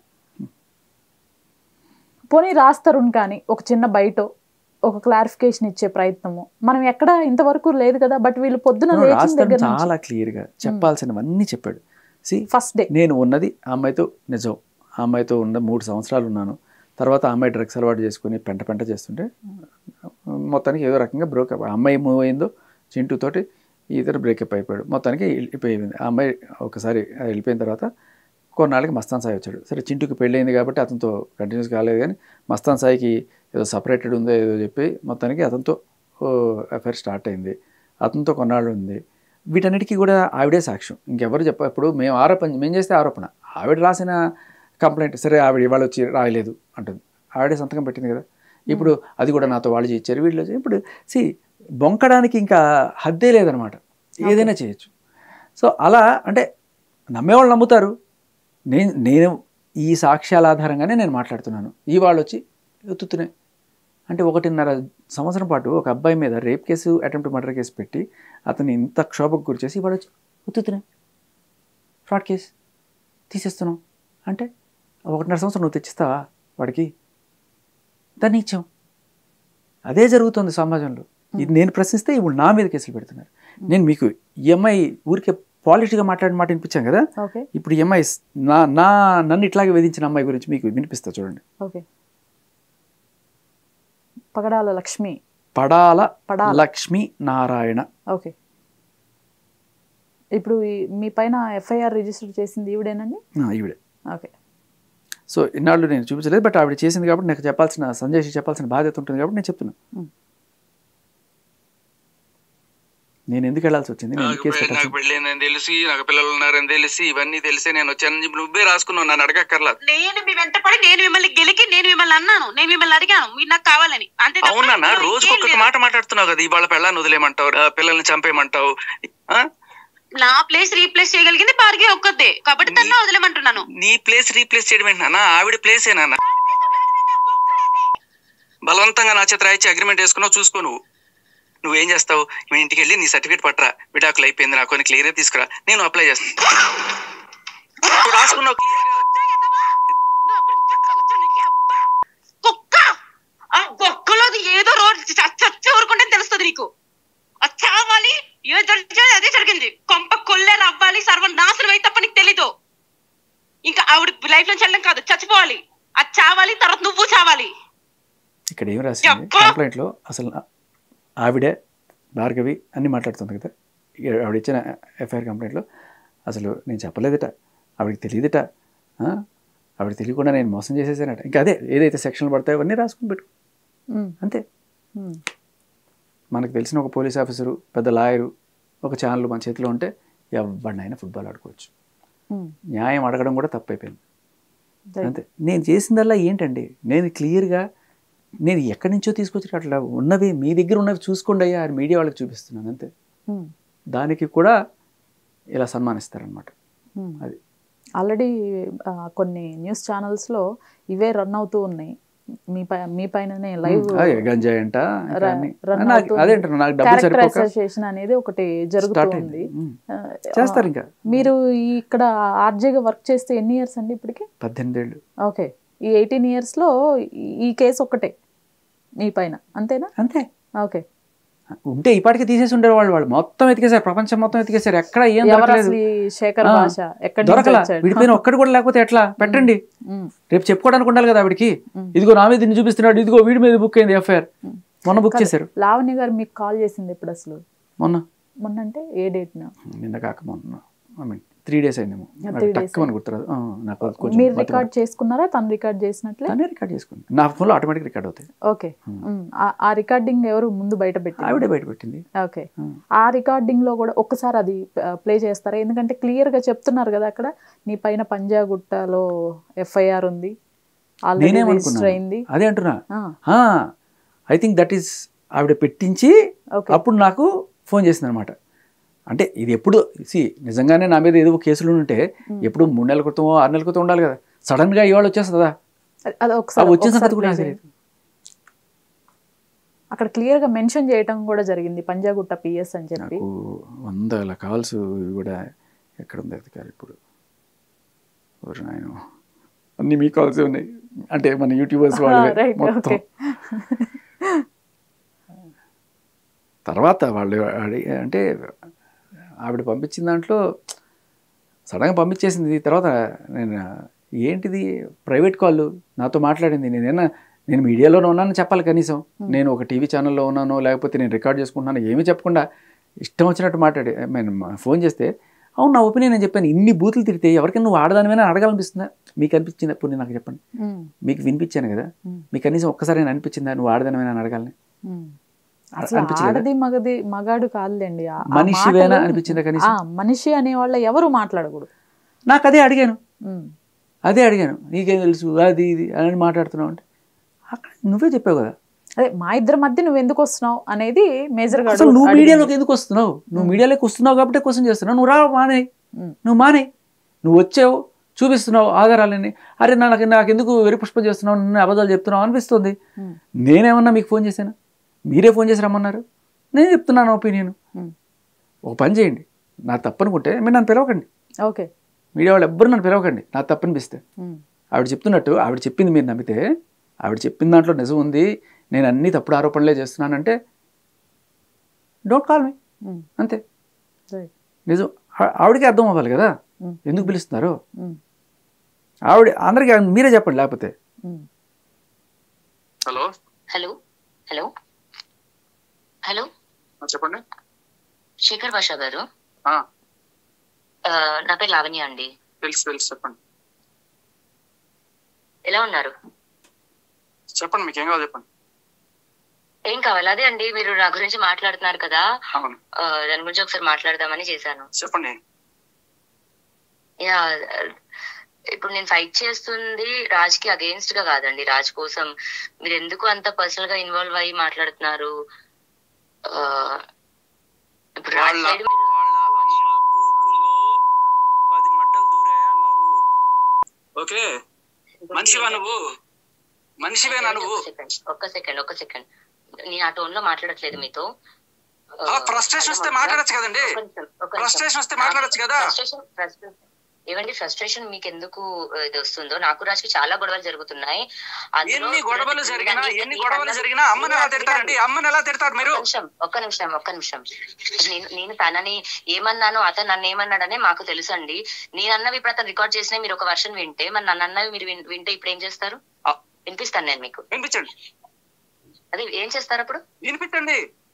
పోనీ రాజ్ తరుణ్ కానీ ఒక చిన్న బయట ఒక క్లారిఫికేషన్ ఇచ్చే ప్రయత్నము మనం ఎక్కడ ఇంతవరకు లేదు కదా బట్ వీళ్ళు పొద్దున No, లేచిన రాస్తాడు దగ్గర నుంచి చాలా క్లియర్గా చెప్పాల్సినవన్నీ చెప్పాడు సి ఫస్ట్ డే నేను ఉన్నది ఆ అమ్మాయితో నిజం ఆ అమ్మాయితో ఉన్న మూడు సంవత్సరాలు ఉన్నాను తర్వాత ఆ అమ్మాయి డ్రగ్స్ అలవాటు చేసుకుని పెంట పెంట చేస్తుంటే మొత్తానికి ఏదో రకంగా బ్రేకప్ ఆ అమ్మాయి మూవ్ అయిందో చింటూతోటి ఇతరు బ్రేకప్ అయిపోయాడు మొత్తానికి వెళ్ళిపోయింది ఆ అమ్మాయి ఒకసారి వెళ్ళిపోయిన తర్వాత కొన్నాళ్ళకి మస్తాన్ సాయి వచ్చాడు సరే చింటూకి పెళ్ళయింది కాబట్టి అతనితో కంటిన్యూస్ కాలేదు కానీ మస్తాన్ సాయికి ఏదో సపరేటెడ్ ఉందో ఏదో చెప్పి మొత్తానికి అతనితో అఫైర్ స్టార్ట్ అయింది అతనితో కొన్నాళ్ళు ఉంది వీటన్నిటికీ కూడా ఆవిడే సాక్ష్యం ఇంకెవరు చెప్ప ఇప్పుడు మేము ఆరోపణ మేము చేస్తే ఆరోపణ ఆవిడ రాసిన కంప్లైంట్ సరే ఆవిడ ఇవాళ వచ్చి రాయలేదు అంటుంది ఆవిడే సంతకం పెట్టింది కదా ఇప్పుడు అది కూడా నాతో వాళ్ళు ఇచ్చారు వీళ్ళు వచ్చి- ఇప్పుడు సి బొంకడానికి ఇంకా హద్దే లేదనమాట ఏదైనా చేయొచ్చు సో అలా అంటే నమ్మేవాళ్ళు నమ్ముతారు నేను నేను ఈ సాక్ష్యాల ఆధారంగానే నేను మాట్లాడుతున్నాను ఈ వాళ్ళు వచ్చి ఎత్తుతున్నాయి అంటే ఒకటిన్నర సంవత్సరం పాటు ఒక అబ్బాయి మీద rape case attempt murder case పెట్టి అతన్ని ఇంత క్షోభకు గురి చేసి ఇవాడు వచ్చి ఉత్తుతున్నాయి ఫ్రాడ్ కేసు తీసేస్తున్నాం అంటే ఒకటిన్నర సంవత్సరం నువ్వు తెచ్చిస్తావా వాడికి దాన్ని ఇచ్చాం అదే జరుగుతుంది సమాజంలో ఇది నేను ప్రశ్నిస్తే ఇప్పుడు నా మీద కేసులు పెడుతున్నారు నేను మీకు ఈఎంఐ ఊరికే పాలిష్గా మాట్లాడిన మాట వినిపించాను కదా ఓకే ఇప్పుడు ఈఎంఐ నా నా నన్ను ఇట్లాగే వేధించిన అమ్మాయి గురించి మీకు వినిపిస్తా చూడండి ఓకే పగడాల లక్ష్మి పడాల పడాల. లక్ష్మీ నారాయణ ఓకే ఇప్పుడు ఈ- మీ పైన ఎఫ్ఐఆర్ రిజిస్టర్ చేసింది ఈవిడేనండి ఆ, ఈవిడే ఓకే సో ఇన్నాళ్ళు నేను చూపించలేదు బట్ ఆవిడ చేసింది కాబట్టి నాకు చెప్పాల్సిన సంజయ్కి చెప్పాల్సిన బాధ్యత ఉంటుంది కాబట్టి నేను చెప్తున్నా Hmm. నేను ఎందుకు వెళ్ళాల్సి వచ్చింది నేను నాకు ఎందుకు కేసు పె- నాకు పెట్టాల్సి పెళ్ళైందని తెలిసి నాకు పిల్లలు ఉన్నారని తెలిసి ఇవన్నీ తెలిసి నేను వచ్చానని చెప్పి నువ్వే రాసుకున్నావు నన్ను అడగక్కర్లా నేను మీ వెంట పడి నేను మిమ్మల్ని గెలికి నేను మిమ్మల్ని అన్నాను నేను మిమ్మల్ని అడిగాను మీరు నాకు కావాలని అంతే తప్ప అవునా ఇందులో రోజుకి ఇంకేం ఒక్కొక్క లేదు. మాట మాట్లాడుతున్నావు కదా ఇవాళ పెళ్ళాన్ని వదిలేయమంటావు ఆ, పిల్లల్ని చంపేయమంటావు ఆ? నా ప్లేస్ రీప్లేస్ చేయగలిగింది భార్గే ఒక్కదే కాబట్టి తన వదిలేమంటున్నాను నీ ప్లేస్ రీప్లేస్ చేయడం ఏంటన్నా ఆవిడ ప్లేస్ ఏనా బలవంతంగా నా చేత రాయించి అగ్రిమెంట్ వేసుకున్నావు చూసుకో నువ్వు నువ్వేం చేస్తావు మీ ఇంటికి వెళ్ళి నీ సర్టిఫికేట్ పట్టరా విడాకులు అయిపోయింది నాకు అని క్లియర్ తీసుకురా నేను అప్లై చేస్తాను నువ్వు రాసుకున్నావు clear గా. కుక్క ఆ బొక్కలోది ఏదో రోజు చచ్చి ఊరుకుంటే తెలుస్తుంది నీకు అది చావాలి ఏదో జరిగేది అదే జరిగింది కొంప కొల్లేరు అవ్వాలి సర్వం నాశనం అయితే తప్ప నీకు తెలీదు ఇంకా ఆవిడ లైఫ్ లో చెల్లడం కాదు చచ్చిపోవాలి అది చావాలి తర్వాత నువ్వు చావాలి ఇక్కడ ఏం రాసింది యబ్బా! కంప్లైంట్లో అసలు నా- ఆవిడే భార్గవి అన్ని మాట్లాడుతుంది కదా ఇక ఆవిడ ఇచ్చిన ఎఫ్ఐఆర్ కంప్లైంట్లో అసలు నేను చెప్పలేదట ఆవిడకి తెలియదట ఆ? ఆవిడ తెలియకుండా నేను మోసం చేసేసానట ఇంకా అదే ఏదైతే సెక్షన్లు పడతాయో అవన్నీ రాసుకుని పెట్టు ఉమ్, అంతే ఉమ్, మనకు తెలిసిన ఒక పోలీస్ ఆఫీసరు పెద్ద లాయరు ఒక ఛానల్ మన చేతిలో ఉంటే ఎవరినైనా ఫుట్బాల్ ఆడుకోవచ్చు ఉమ్. న్యాయం అడగడం కూడా తప్పైపోయింది Right. అంతే నేను చేసిందల్లా ఏంటండి నేను క్లియర్గా నేను ఎక్కడి నుంచో తీసుకొచ్చి అట్లా ఉన్నవి మీ దగ్గర ఉన్నవి చూసుకోండి అయ్యా అని మీడియా వాళ్ళకి చూపిస్తున్నాను అంతే ఉమ్, దానికి కూడా ఇలా సన్మానిస్తారనమాట ఉమ్. అది ఆల్రెడీ ఆ, కొన్ని న్యూస్ ఛానల్స్లో ఇవే రన్ అవుతూ ఉన్నాయి మీ పై మీ పైననే లైవ్ అదే గంజాయి అంట ఇంకా ర- అన్ని. రన్ నాకు- అవుతుంది. అదేంటారు నాకు డబ్బులు క్యారెక్టర్ సరిపోక అసోసియేషన్ అనేది ఒకటి జరుగుతూ స్టార్ట్ ఉంది అయింది ఉమ్. ఆ, చేస్తారు ఇంకా మీరు ఈ ఇక్కడ ఆర్జేగా వర్క్ చేస్తే ఎన్ని ఇయర్స్ అండి ఇప్పటికి పద్దెనిమిది ఏళ్ళు ఓకే ఈ ఎయిటీన్ ఇయర్స్లో ఈ కేసు ఒకటే మీ పైన అంతేనా అంతే ఓకే ఉంటే ఇప్పటికే తీసేసి ఉండేవాళ్ళు వాళ్ళు వాళ్ళు మొత్తం ఎతికేశారు ప్రపంచం మొత్తం ఎతికేశారు ఎక్కడ ఏం ఎవరు దొరకలేదు అసలు ఈ శేఖర్ ఆ, భాష ఎక్కడి నుంచి దొరకలా వచ్చాడు? విడిపోయిన ఒక్కడు కూడా లేకపోతే ఎట్లా పెట్టండి ఉమ్, రేపు చెప్పుకోవడానికి ఉండాలి కదా ఆవిడకి మ్మ్. ఇదిగో నా మీద ఇన్ని చూపిస్తున్నాడు ఇదిగో వీడి మీద బుక్ అయింది ఎఫ్ఐఆర్ మొన్న బుక్ చేశారు లావణ్య గారు మీకు కాల్ చేసింది ఇప్పుడు అసలు మొన్న మొన్న అంటే ఏ డేట్ నిన్న కాక మొన్న ఐ మీన్ త్రీ డేస్ అయిందేమో Yeah, నాకు three days తక్కువ అని గుర్తురాదు ఆ, నాకు అది కొంచెం మీరు మతి రికార్డ్ చేసుకున్నారా తను రికార్డ్ చేసినట్లే తనే రికార్డ్ చేసుకుంది నా ఫోన్లో ఆటోమేటిక్ రికార్డ్ అవుతాయి ఓకే ఉమ్, ఆ- ఆ రికార్డింగ్ ఎవరు ముందు బయట పెట్టి ఆవిడే బయట పెట్టింది ఓకే ఆ. ఆ రికార్డింగ్ లో కూడా ఒక్కసారి అది ప్లే చేస్తారా ఎందుకంటే క్లియర్ గా చెప్తున్నారు కదా అక్కడ నీ పైన పంజాగుట్టలో ఎఫ్ఐఆర్ ఉంది ఆల్రెడీ రిజిస్టర్ నేనేమనుకున్నాను అయింది అదే అంటున్నా ఆ, ఐ థింక్ దట్ ఈస్ ఆవిడ పెట్టించి ఓకే అప్పుడు నాకు ఫోన్ చేసింది అనమాట అంటే ఇది ఎప్పుడు సి నిజంగానే నా మీద ఏదో కేసులు ఉంటే ఎప్పుడు మూడు నెలల క్రితం ఆరు నెలల క్రితం ఉండాలి కదా సడన్ గా ఇవాళ వచ్చేస్తుంది కదా అది- అది ఆ ఒకసారి వచ్చిన ఒకసారి సంగతి కూడా play నాకు చేయండి. తెలియదు. అక్కడ క్లియర్ గా మెన్షన్ చేయటం కూడా జరిగింది పంజాగుట్ట పిఎస్ అని చెప్పి నాకు వందల కాల్స్ ఇవి కూడా ఎక్కడ ఉంది అధికారి ఇప్పుడు ఎవరు నాయన అన్ని మీ కాల్స్ ఉన్నాయి అంటే మన యూట్యూబర్స్ వాళ్ళు రైట్ మొత్తం ఓకే తర్వాత వాళ్ళు అడి- అంటే ఆవిడ పంపించిన దాంట్లో సడన్గా పంపించేసింది తర్వాత నేను ఏంటిది ప్రైవేట్ కాల్ నాతో మాట్లాడింది నేనైనా నేను మీడియాలోనే ఉన్నానని చెప్పాలి కనీసం నేను ఒక టీవీ ఛానల్లో ఉన్నాను లేకపోతే నేను రికార్డ్ చేసుకుంటున్నాను ఏమీ చెప్పకుండా ఇష్టం వచ్చినట్టు మాట్లాడి నేను ఫోన్ చేస్తే అవును నా ఒపీనియన్ నేను చెప్పాను ఇన్ని బూతులు తిరిగితే ఎవరికైనా నువ్వు ఆడదానివైనా అడగాలనిపిస్తుందా మీకు అనిపించిందా ఇప్పుడు నాకు చెప్పండి ఉమ్, మీకు వినిపించాను కదా ఉమ్, మీకు కనీసం ఒక్కసారి అనిపించిందా నువ్వు ఆడదానివైనా అడగాలని ఉమ్. అసలు అనిపించలేదా? ఆడది మగది మగాడు కాదులేండి ఆ- ఆ మనిషివేనా మాటలు- అనిపించిందా కనీసం? ఆ, మనిషి అనే వాళ్ళ ఎవరు మాట్లాడకూడదు నాకు అదే అడిగాను ఉమ్, అదే అడిగాను నీకేం తెలుసు అది ఇది అని మాట్లాడుతున్నావు అంటే అక్కడ నువ్వే చెప్పావు కదా అదే మా ఇద్దరి మధ్య నువ్వు ఎందుకు వస్తున్నావు అనేది మేజర్ గా అసలు నువ్వు అడిగింది. మీడియాలోకి ఎందుకు వస్తున్నావు నువ్వు మీడియాలోకి వస్తున్నావు కాబట్టి క్వశ్చన్ చేస్తున్నావు నువ్వు రా మానే ఉమ్, నువ్వు మానే నువ్వు వచ్చావు చూపిస్తున్నావు ఆధారాలని అరే నాకు నాకు ఎందుకు వెరి పుష్పం చేస్తున్నావు నన్ను అబద్ధాలు చెప్తున్నావు అనిపిస్తుంది ఉమ్, నేనేమన్నా మీకు ఫోన్ చేశాను మీరే ఫోన్ చేసి రమ్మన్నారు నేను చెప్తున్నాను ఒపీనియన్ ఉమ్. ఒక పని చేయండి నా తప్పనుకుంటే మీరు నన్ను పిలవకండి ఓకే మీడియా వాళ్ళు ఎవ్వరు నన్ను పిలవకండి నా తప్పనిపిస్తే ఉమ్, ఆవిడ చెప్తున్నట్టు ఆవిడ చెప్పింది మీరు నమ్మితే ఆవిడ చెప్పిన దాంట్లో నిజం ఉంది నేను అన్ని తప్పుడు ఆరోపణలే చేస్తున్నానంటే డోంట్ కాల్ మీ ఉమ్, అంతే రైట్ నిజం ఆ- ఆవిడకి అర్థం అవ్వాలి కదా ఉమ్, ఎందుకు పిలుస్తున్నారు ఉమ్, ఆవిడ అందరికీ మీరే చెప్పండి లేకపోతే ఉమ్. హలో హలో హలో హలో చెప్పండి శేఖర్ భాష గారు ఆ. ఆ, నా పేరు లావణ్య అండి తెలుసు తెలుసు చెప్పండి ఎలా ఉన్నారు చెప్పండి మీకు ఏం కావాలి చెప్పండి ఏం కావాలి అదే అండి మీరు నా గురించి మాట్లాడుతున్నారు కదా అవును ఆ, దాని గురించి ఒకసారి మాట్లాడదామని చేశాను చెప్పండి యా ఇప్పుడు నేను ఫైట్ చేస్తుంది రాజ్ కి అగేన్స్ట్ గా కాదండి రాజ్ కోసం మీరు ఎందుకు అంత పర్సనల్ గా ఇన్వాల్వ్ అయ్యి మాట్లాడుతున్నారు ఆ, ఇప్పుడు రాజ్ వాళ్ళ side మీరు- వాళ్ళ అమ్మ పూపులో పది మడ్డలు దూరాయా అన్నావు నువ్వు ఓకే మనిషివా నువ్వు మనిషివేనా నువ్వు ఒక్క సెకండ్ ఒక్క సెకండ్ ఒక్క సెకండ్ నేను ఆ టోన్ లో మాట్లాడట్లేదు మీతో ఆ, frustration వస్తే మాట్లాడొచ్చు కదండి. ఫ్రస్ట్రేషన్ వస్తే మాట్లాడొచ్చు కదా ఫ్రస్ట్రేషన్ ఏవండి ఫ్రస్ట్రేషన్ మీకు ఎందుకు ఆ, ఇది వస్తుందో నాకు రాజుకి చాలా గొడవలు జరుగుతున్నాయి అందులో ఎన్ని గొడవలు జరిగినా నేను- ఎన్ని నేను గొడవలు అన్నది- జరిగినా అమ్మని ఎలా నేను తిడతారండి అమ్మని ఎలా తిడతారు మీరు ఒక్క నిమిషం ఒక్క నిమిషం ఒక్క నిమిషం నేను నేను తనని ఏమన్నానో అతను నన్ను ఏమన్నాడనే మాకు తెలుసు అండి నేను అన్నవి ఇప్పుడు అతను రికార్డ్ చేసిన మీరు ఒక వర్షన్ వింటే మరి నన్ను అన్నవి మీరు విన్- వింటే ఇప్పుడు ఏం చేస్తారు ఆ. వినిపిస్తాను నేను మీకు వినిపించండి అదే ఏం చేస్తారు అప్పుడు వినిపించండి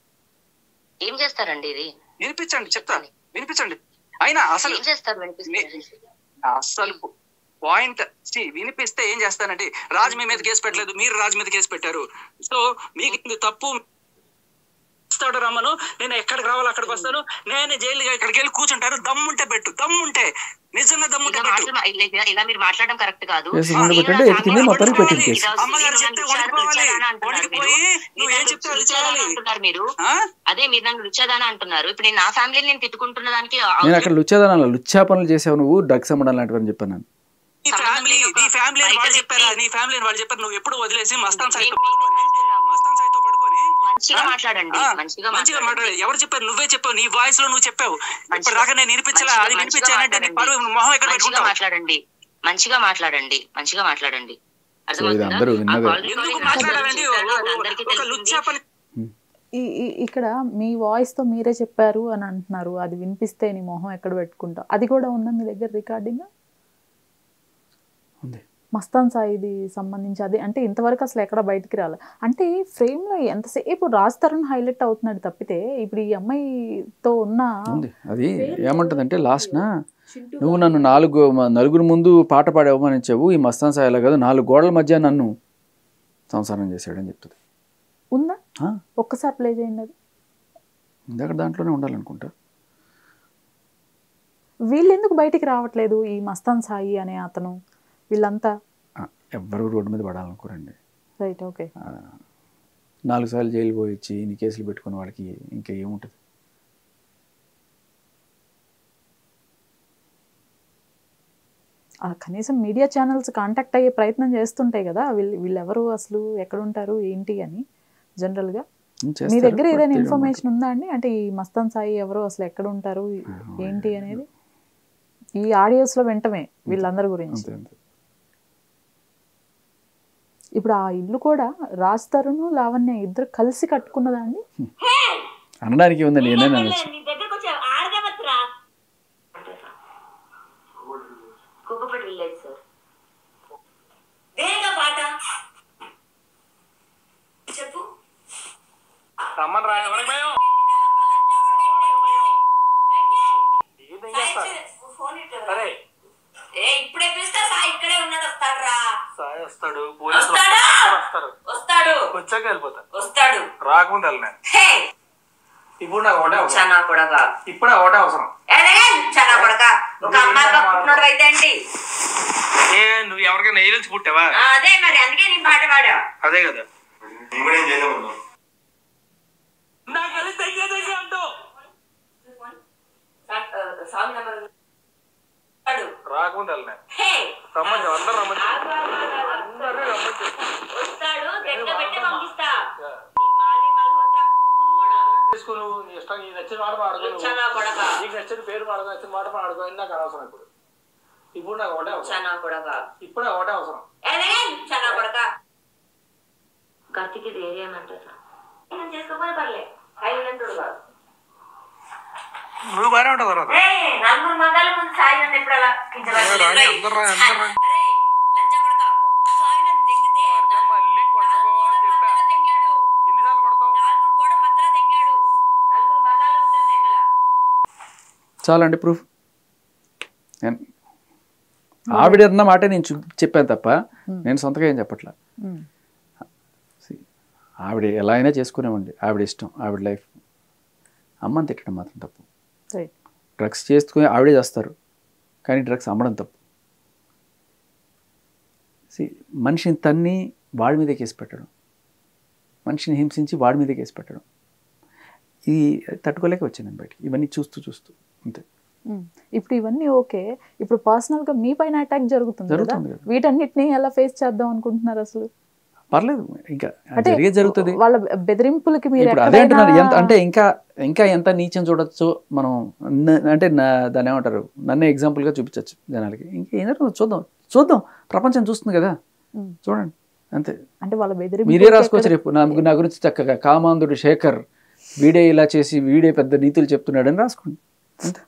ఏం చేస్తారండి ఇది వినిపించండి చెప్తా వినిపించండి అయినా అసలు ఏం చేస్తారు వినిపిస్తుంది అసలు పాయింట్ వినిపిస్తే ఏం చేస్తానంటే రాజు మీ మీద కేసు పెట్టలేదు మీరు రాజు మీద కేసు పెట్టారు సో మీకు ఇది తప్పు ఇస్తాడు రమ్మను నేను ఎక్కడికి రావాలి అక్కడికి వస్తాను నేను జైలు ఇక్కడికి వెళ్ళి కూర్చుంటారు దమ్ముంటే పెట్టు దమ్ముంటే నిజంగా దమ్ముంటే ఇలా పెట్టు మాటలు ఇలా- ఇలా- ఇలా మీరు మాట్లాడడం కరెక్ట్ కాదు కేసు నేను ముందు నా పెట్టండి, family ఎత్తింది లో మొత్తానికి పెట్టింది ఇది కేసు. అవసరం. అమ్మగారు మీరు చెప్తే నన్ను వణికిపోవాలి. రుచాదానా అంటున్నారు మీరు. వణికిపోయి నువ్వు మీరు ఏం నన్ను చెప్తే అది రుచాదానా చేయాలి. అంటున్నారు మీరు ఆ? అదే మీరు నన్ను రుచాదానా అంటున్నారు ఇప్పుడు నేను నా ఫ్యామిలీని నేను తిట్టుకుంటున్న దానికి నేను అక్కడ లుచ్చాదన లుచ్చా పనులు చేసావు నువ్వు డ్రగ్స్ అమ్మడం లాంటివని చెప్పాను నేను నీ ఫ్యామిలీ నీ ఫ్యామిలీ వాళ్ళు చెప్పారా నీ ఫ్యామిలీ వాళ్ళు చెప్పారు నువ్వు ఎప్పుడు వదిలేసి మస్తాన్ సాయితో మేము- పడుకొని మస్తాన్ సాయితో పడుకొని మంచిగా ఆ? మాట్లాడండి ఆ, మంచిగా మంచిగా మాట్లాడండి మాట్లాడు ఎవరు చెప్పారు నువ్వే చెప్పావు నీ వాయిస్ లో నువ్వు చెప్పావు మంచిగా- ఇప్పటిదాకా నేను వినిపించలే మంచిగా- అది మంచిగా వినిపించానంటే నీ మాట్లాడండి. పరువు మొహం ఎక్కడ మంచిగా పెట్టుకుంటావు మాట్లాడండి మంచిగా మాట్లాడండి మంచిగా మాట్లాడండి ఇది అర్థమవుతుందా? అందరూ ఆ విన్నదే. call ఎందుకు recording మాట్లాడాలండి చేశారు, అది అందరికీ ఒక తెలిసింది. లుచ్చా పని ఈ ఈ- ఇక్కడ మీ వాయిస్ తో మీరే చెప్పారు అని అంటున్నారు అది వినిపిస్తే నీ మొహం ఎక్కడ పెట్టుకుంటావు అది కూడా ఉందా మీ దగ్గర రికార్డింగ్ ఉంది మస్తాన్ సాయిది సంబంధించి అది అంటే ఇంతవరకు అసలు ఎక్కడ బయటికి రాలే అంటే ఫ్రేమ్ లో ఎంతసేపు రాజ్ తరుణ్ హైలైట్ అవుతున్నాడు తప్పితే ఇప్పుడు ఈ అమ్మాయితో ఉన్న ఉంది అది ఏమంటుందంటే లాస్ట్న నువ్వు నన్ను నాలుగు మ- నలుగురు ముందు పాట పాడి అవమానించావు ఈ మస్తాన్ సాయిలా కాదు నాలుగు గోడల మధ్య నన్ను సంసారం చేశాడని చెప్తుంది ఉందా ఆ, ఒక్కసారి ప్లే చేయండి అది ఇందాక దాంట్లోనే ఉండాలనుకుంటా వీళ్ళు ఎందుకు బయటికి రావట్లేదు ఈ మస్తాన్ సాయి అనే అతను వీళ్ళంతా ఆ, ఎవ్వరూ రోడ్డు మీద పడాలనుకోరండి రైట్ ఓకే ఆ, నాలుగు సార్లు జైలు పోయిచ్చి ఇన్ని కేసులు పెట్టుకున్న వాళ్ళకి ఇంకా ఏముంటుంది ఆ కనీసం మీడియా ఛానల్స్ కాంటాక్ట్ అయ్యే ప్రయత్నం చేస్తుంటాయి కదా వీళ్ళు వీళ్ళెవరు అసలు ఎక్కడ ఉంటారు ఏంటి అని జనరల్గా ఉం, మీ చేస్తారు, దగ్గర but ఏదైనా they don't ఇన్ఫర్మేషన్ ఉందా అండి అంటే ఈ మస్తాన్ సాయి ఎవరు అసలు ఎక్కడ ఉంటారు ఏంటి అనేది ఈ ఆడియోస్ లో వెంటనే వీళ్ళందరి గురించి అంతే అంతే ఇప్పుడు ఆ ఇల్లు కూడా రాజ్ తరుణ్ లావణ్య ఇద్దరు కలిసి కట్టుకున్నదా అండి అనడానికి ఉందండి ఏదైనా అనొచ్చు నీ దగ్గరకు వచ్చి ఆడదామత్రా కుక్కపేట విలేజ్ సార్ దేనిగా పాట చెప్పు రమ్మని రా ఎవరికి భయం ఏం చేస్తారు సరే ఏ ఇప్పుడే పిలిస్తే సాయి ఇక్కడే ఉన్నాడు వస్తాడు రా సాయి వస్తాడు పోలీసులు వస్తాడా? వస్తారు వస్తాడు వచ్చాక వెళ్ళిపోతారు వస్తాడు రాకముందు వెళ్ళినాను హే ఇప్పుడు నాకు ఒకటే అవసరం చనా కొడక ఇప్పుడే ఒకటే అవసరం చనా కొడక ఒక అమ్మాయి పుట్టినోడు అయితే అండి ఏ నువ్వు ఎవరికైనా ఏజెన్సీ పుట్టావా ఆ, అదే మరి అందుకే నీ పాట పాడా అదే కదా సాంగ్ నెంబర్ వస్తాడు రాకముందు వెళ్ళినాను హే రమ్మని అందరు రమ్మని ఆగు, ఆగు, ఆగు, ఆగు. అందరినీ రమ్మని చెప్పు. వస్తాడు గట్టిగా పెట్టి పంపిస్తా యా. నీ మాలి మల్హోత్రా కూతురు కూడా ఏం తీసుకో నువ్వు నీ ఇష్టం నీ నచ్చిన మాట పాడుకో నువ్వు. చనా కొడక నీకు నచ్చిన పేరు పాడుకో నచ్చిన మాట పాడుకో అని నాకు అనవసరం ఇప్పుడు ఇప్పుడు నాకు ఒకటే అవసరం చనా కొడక ఇప్పుడే ఒకటే అవసరం ఏదే చనా కొడక కార్తీక్ ఇది ఏరియమంటారా నేను చేసుకోపోతే పర్లే సైలెంట్ కాదు నువ్వు బాగానే ఉంటావు తర్వాత ఏయ్, నలుగురు మగాళ్ళ ముందు సాయి నన్ను ఎప్పుడు అలా కించపరచలేదు. రాని, రేయ్, అందరు రా, అందరు రా. అరే, లంచా కొడక. సాయి నన్ను దింగితే వాడితో మళ్ళీ కొట్టుకో నాలుగు అని గోడల చెప్పా. మధ్యలో దింగాడు. ఎన్నిసార్లు కొడతావు నాలుగు గోడ మధ్యలో దింగాడు. నలుగురు మగాళ్ళ మధ్యలో దింగల. చాలండి ప్రూఫ్ నేను ఆవిడ అన్న మాట నేను చూ- చెప్పాను తప్ప నేను సొంతగా ఏం చెప్పట్లా ఉమ్. See, ఆవిడ ఎలా అయినా చేసుకునేవ్వండి ఆవిడ ఇష్టం ఆవిడ లైఫ్ అమ్మని తిట్టడం మాత్రం తప్పు రైట్ డ్రగ్స్ చేసుకుని ఆవిడే చేస్తారు కానీ డ్రగ్స్ అమ్మడం తప్పు See, మనిషిని తన్ని వాడి మీదే కేసు పెట్టడం మనిషిని హింసించి వాడి మీదే కేసు పెట్టడం ఇది తట్టుకోలేక వచ్చాను నేను బయటికి ఇవన్నీ చూస్తూ చూస్తూ అంతే ఉమ్. ఇప్పుడు ఇవన్నీ ఓకే ఇప్పుడు పర్సనల్ గా మీ పైన అటాక్ జరుగుతుంది కదా జరుగుతుంది కదా. వీటన్నిటిని ఎలా ఫేస్ చేద్దాం అనుకుంటున్నారు అసలు పర్లేదు ఇంకా అంటే జరిగే జరుగుతుంది వాళ్ళ బెదిరింపులకి మీరు ఇప్పుడు అదే అంటున్నారు ఎంత ఎక్కడైనా- అంటే ఇంకా ఇంకా ఎంత నీచం చూడొచ్చు మనం న- అంటే నా దాన్ని ఏమంటారు నన్నే ఎగ్జాంపుల్గా చూపించవచ్చు జనాలకి ఇంకా ఏదో చూద్దాం చూద్దాం ప్రపంచం చూస్తుంది కదా ఉమ్. చూడండి అంతే అంటే వాళ్ళ బెదిరింపు మీరే రాసుకోవచ్చు రేపు నా నా గురించి చక్కగా కామాంధుడు శేఖర్ వీడే ఇలా చేసి వీడే పెద్ద నీతులు చెప్తున్నాడని రాసుకోండి అంతే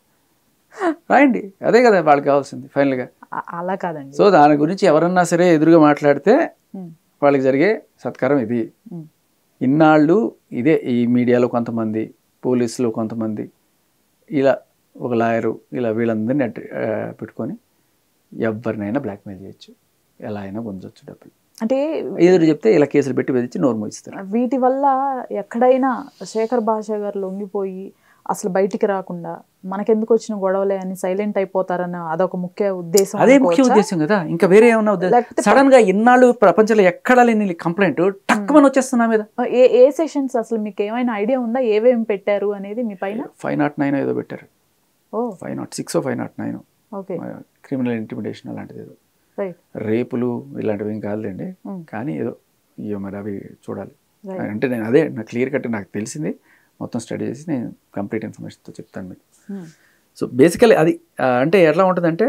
రాయండి అదే కదా వాళ్ళకి కావాల్సింది ఫైనల్గా అ- అలా కాదండి సో దాని గురించి ఎవరన్నా సరే ఎదురుగా మాట్లాడితే ఉమ్. వాళ్ళకి జరిగే సత్కారం ఇది ఉమ్. ఇన్నాళ్ళు ఇదే ఈ మీడియాలో కొంతమంది పోలీసులు కొంతమంది ఇలా ఒక లాయరు ఇలా వీళ్ళందరినీ అట్- ఆ, పెట్టుకొని ఎవరినైనా బ్లాక్మెయిల్ చేయొచ్చు ఎలా అయినా గుంజొచ్చు డబ్బులు అంటే ఎదురు చెప్తే ఇలా కేసులు పెట్టి బెదిరించి నోరు మూయిస్తారు వీటి వల్ల ఎక్కడైనా శేఖర్ భాష గారు లొంగిపోయి అసలు బయటికి రాకుండా మనకెందుకు వచ్చిన గొడవలే అని సైలెంట్ అయిపోతారన్న అదొక ముఖ్య ఉద్దేశం అదే ముఖ్య అనుకోవచ్చా? ఉద్దేశం కదా ఇంకా వేరే ఏమన్నా ఉద్దేశం లేకపోతే సడన్ గా ఇన్నాళ్ళు ప్రపంచంలో ఎక్కడా లేని కంప్లైంట్ టక్కుమని వచ్చేస్తున్నా మీద ఏ ఏ సెషన్స్ అసలు మీకు ఏమైనా ఐడియా ఉందా ఏవేమి పెట్టారు అనేది మీ పైన ఫైవ్ నాట్ నైన్ ఏదో పెట్టారు O five nought six five nought nine okay criminal intimidation అలాంటిది ఏదో రైట్ రేపులు ఇలాంటివి ఏం కాదులేండి Mm. కానీ ఏదో ఇయో మరి అవి చూడాలి Right. అంటే నేను అదే నాకు క్లియర్ కట్ నాకు తెలిసింది మొత్తం స్టడీ చేసి నేను కంప్లీట్ ఇన్ఫర్మేషన్తో చెప్తాను మీకు సో బేసికలీ అది ఆ, అంటే ఎట్లా ఉంటుందంటే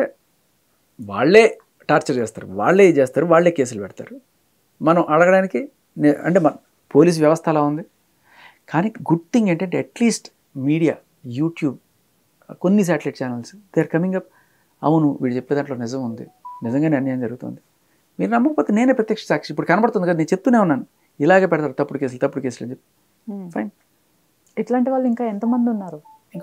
వాళ్ళే టార్చర్ చేస్తారు వాళ్ళే ఇది చేస్తారు వాళ్ళే కేసులు పెడతారు మనం అడగడానికి నే- అంటే మన పోలీస్ వ్యవస్థ అలా ఉంది కానీ గుడ్ థింగ్ ఏంటంటే అట్లీస్ట్ మీడియా యూట్యూబ్ కొన్ని satellite channels they are coming up అవును వీడు చెప్పే దాంట్లో నిజం ఉంది నిజంగానే అన్యాయం జరుగుతుంది మీరు నమ్మకపోతే నేనే ప్రత్యక్ష సాక్షి ఇప్పుడు కనబడుతుంది కదా నేను చెప్తూనే ఉన్నాను ఇలాగే పెడతారు తప్పుడు కేసులు తప్పుడు కేసులు అని చెప్పి ఫైన్ ఇట్లాంటి వాళ్ళు ఇంకా ఎంతమంది ఉన్నారు ఇంకా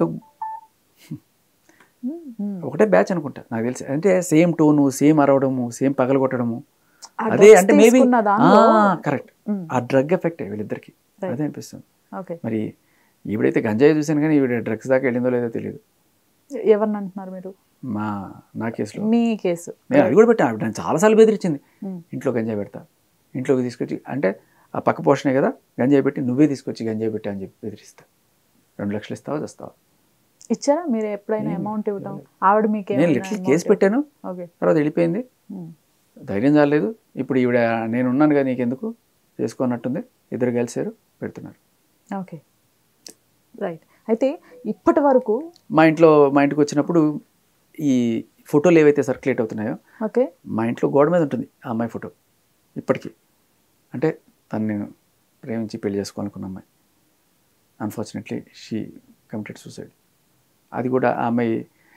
Hmm. ఒకటే బ్యాచ్ అనుకుంటా నాకు తెలిసి అంటే సేమ్ టోను సేమ్ అరవడము సేమ్ పగలగొట్టడము ఆ అదే drugs అంటే మేబీ తీసుకున్న దానిలో కరెక్ట్ Hmm. ఆ డ్రగ్ ఎఫెక్ట్ వీళ్ళిద్దరికి Right. అదే అనిపిస్తుంది ఓకే మరి ఈవిడైతే గంజాయి చూశాను కానీ ఈవిడ డ్రగ్స్ దాకా వెళ్ళిందో లేదో తెలియదు ఎవరిని అంటున్నారు మీరు మా నా కేసులో మీ కేసు నేను అది కూడా పెట్టాను ఆవిడ నన్ను చాలాసార్లు బెదిరించింది Hmm. ఇంట్లో గంజాయి పెడతా ఇంట్లోకి తీసుకొచ్చి అంటే ఆ పక్క పోషణే కదా గంజాయి పెట్టి నువ్వే తీసుకొచ్చి గంజాయి పెట్టా అని చెప్పి బెదిరిస్తా రెండు లక్షలు ఇస్తావా తెస్తావా ఇచ్చారా మీరు ఎప్పుడైనా అమౌంట్ ఇవ్వడం ఆవిడ మీకు నేను లిటిల్ కేసు పెట్టాను ఓకే తర్వాత వెళ్ళిపోయింది ధైర్యం చాలేదు ఇప్పుడు ఈవిడ నేను ఉన్నాను కదా నీకెందుకు చేసుకోనట్టుంది ఇద్దరు కలిసారు పెడుతున్నారు ఓకే రైట్ అయితే ఇప్పటి వరకు మా ఇంట్లో మా ఇంటికి వచ్చినప్పుడు ఈ ఫోటోలు ఏవైతే సర్క్యులేట్ అవుతున్నాయో ఓకే మా ఇంట్లో గోడ మీద ఉంటుంది ఆ అమ్మాయి ఫోటో ఇప్పటికీ అంటే తను నేను ప్రేమించి పెళ్లి చేసుకోవాలనుకున్న అమ్మాయి అన్ఫార్చునేట్లీ షీ కమిటెడ్ సూసైడ్ అది కూడా ఆ అమ్మాయి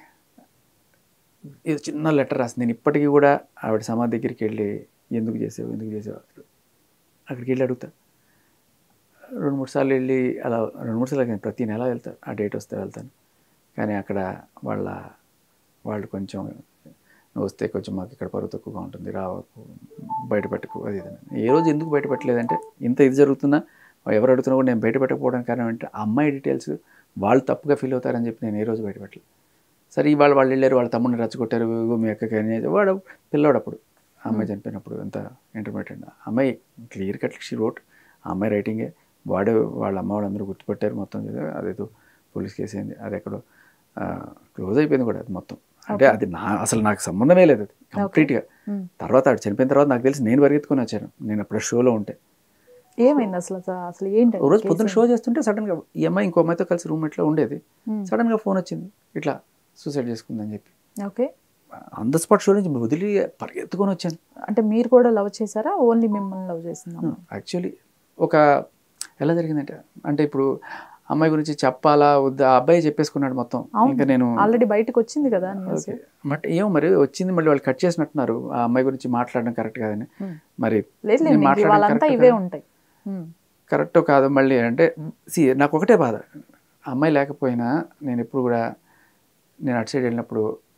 ఏదో చిన్న లెటర్ రాసింది నేను ఇప్పటికీ కూడా ఆవిడ సమాధి దగ్గరికి వెళ్ళి ఎందుకు చేసావు ఎందుకు చేసావు అక్కడికి వెళ్ళి అడుగుతా రెండు మూడు సార్లు వెళ్ళి అలా రెండు మూడు సార్లు కాదు, ప్రతి నెల వెళ్తా ఆ డేట్ వస్తే వెళ్తాను కానీ అక్కడ వాళ్ళ వాళ్ళు కొంచెం నువ్వు వస్తే కొంచెం మాకు ఇక్కడ పరువు తక్కువగా ఉంటుంది రావకు బయట పెట్టకు అది ఇది అని. ఏ రోజు ఎందుకు బయట పెట్టలేదంటే ఇంత ఇది జరుగుతున్నా ఎవరు అడుగుతున్నా కూడా నేను బయట పెట్టకపోవడానికి కారణం అంటే ఆ అమ్మాయి డీటెయిల్స్ వాళ్ళు తప్పుగా ఫీల్ అవుతారని చెప్పి నేను ఏ రోజు బయట పెట్టలేదు సరే ఇవాళ వాళ్ళు వెళ్ళారు వాళ్ళ తమ్ముడిని రచ్చగొట్టారు ఇగో మీ అక్కకి అని చెప్పి వాడు పిల్లోడు అప్పుడు ఆ అమ్మాయి చనిపోయినప్పుడు ఎంత ఇంటర్మీడియట్ అమ్మాయి క్లియర్ కట్ షీ రోట్ ఆ అమ్మాయి రైటింగే వాడు వాళ్ళ అమ్మ వాళ్ళందరూ గుర్తుపెట్టారు మొత్తం చేశారు. అదేదో పోలీస్ కేసు అయింది అది ఎక్కడో క్లోజ్ అయిపోయింది కూడా అది మొత్తం అంటే అది నా అసలు నాకు సంబంధమే లేదు అది కంప్లీట్గా Hmm. తర్వాత ఆవిడ చనిపోయిన తర్వాత నాకు తెలిసి నేను పరిగెత్తుకొని వచ్చాను నేను అప్పుడు షోలో ఉంటే ఏమైంది అసలు అసలు- అసలు ఏంటి ఓ రోజు పొద్దున్న షో చేస్తుంటే సడన్గా ఈ అమ్మాయి ఇంకో అమ్మాయితో కలిసి రూమ్మేట్లో ఉండేది Hmm. సడన్గా ఫోన్ వచ్చింది ఇట్లా సూసైడ్ చేసుకుందని చెప్పి okay on the spot show నుంచి వదిలి పరిగెత్తుకొని వచ్చాను అంటే మీరు కూడా లవ్ చేశారా ఓన్లీ మిమ్మల్ని లవ్ చేసిందా యాక్చువల్లీ ఒక ఎలా జరిగిందంటే అంటే ఇప్పుడు అమ్మాయి గురించి చెప్పాలా వద్దా ఆ అబ్బాయి చెప్పేసుకున్నాడు మొత్తం అవును. ఇంకా నేను ఆల్రెడీ బయటకు వచ్చింది కదా న్యూస్ ఓకే బట్ ఏమో మరి వచ్చింది మళ్ళీ వాళ్ళు కట్ చేసినట్టున్నారు ఆ అమ్మాయి గురించి మాట్లాడడం కరెక్ట్ కాదని Hmm. మరి లేదు నేను లేదు మాట్లాడడం వాళ్ళంతా correct ఇవే కాదా? ఉంటాయి Hmm. కరెక్టో కాదో మళ్ళీ అంటే సి నాకు ఒకటే బాధ అమ్మాయి లేకపోయినా నేను ఎప్పుడు కూడా నేను అటు సైడ్ వెళ్ళినప్పుడు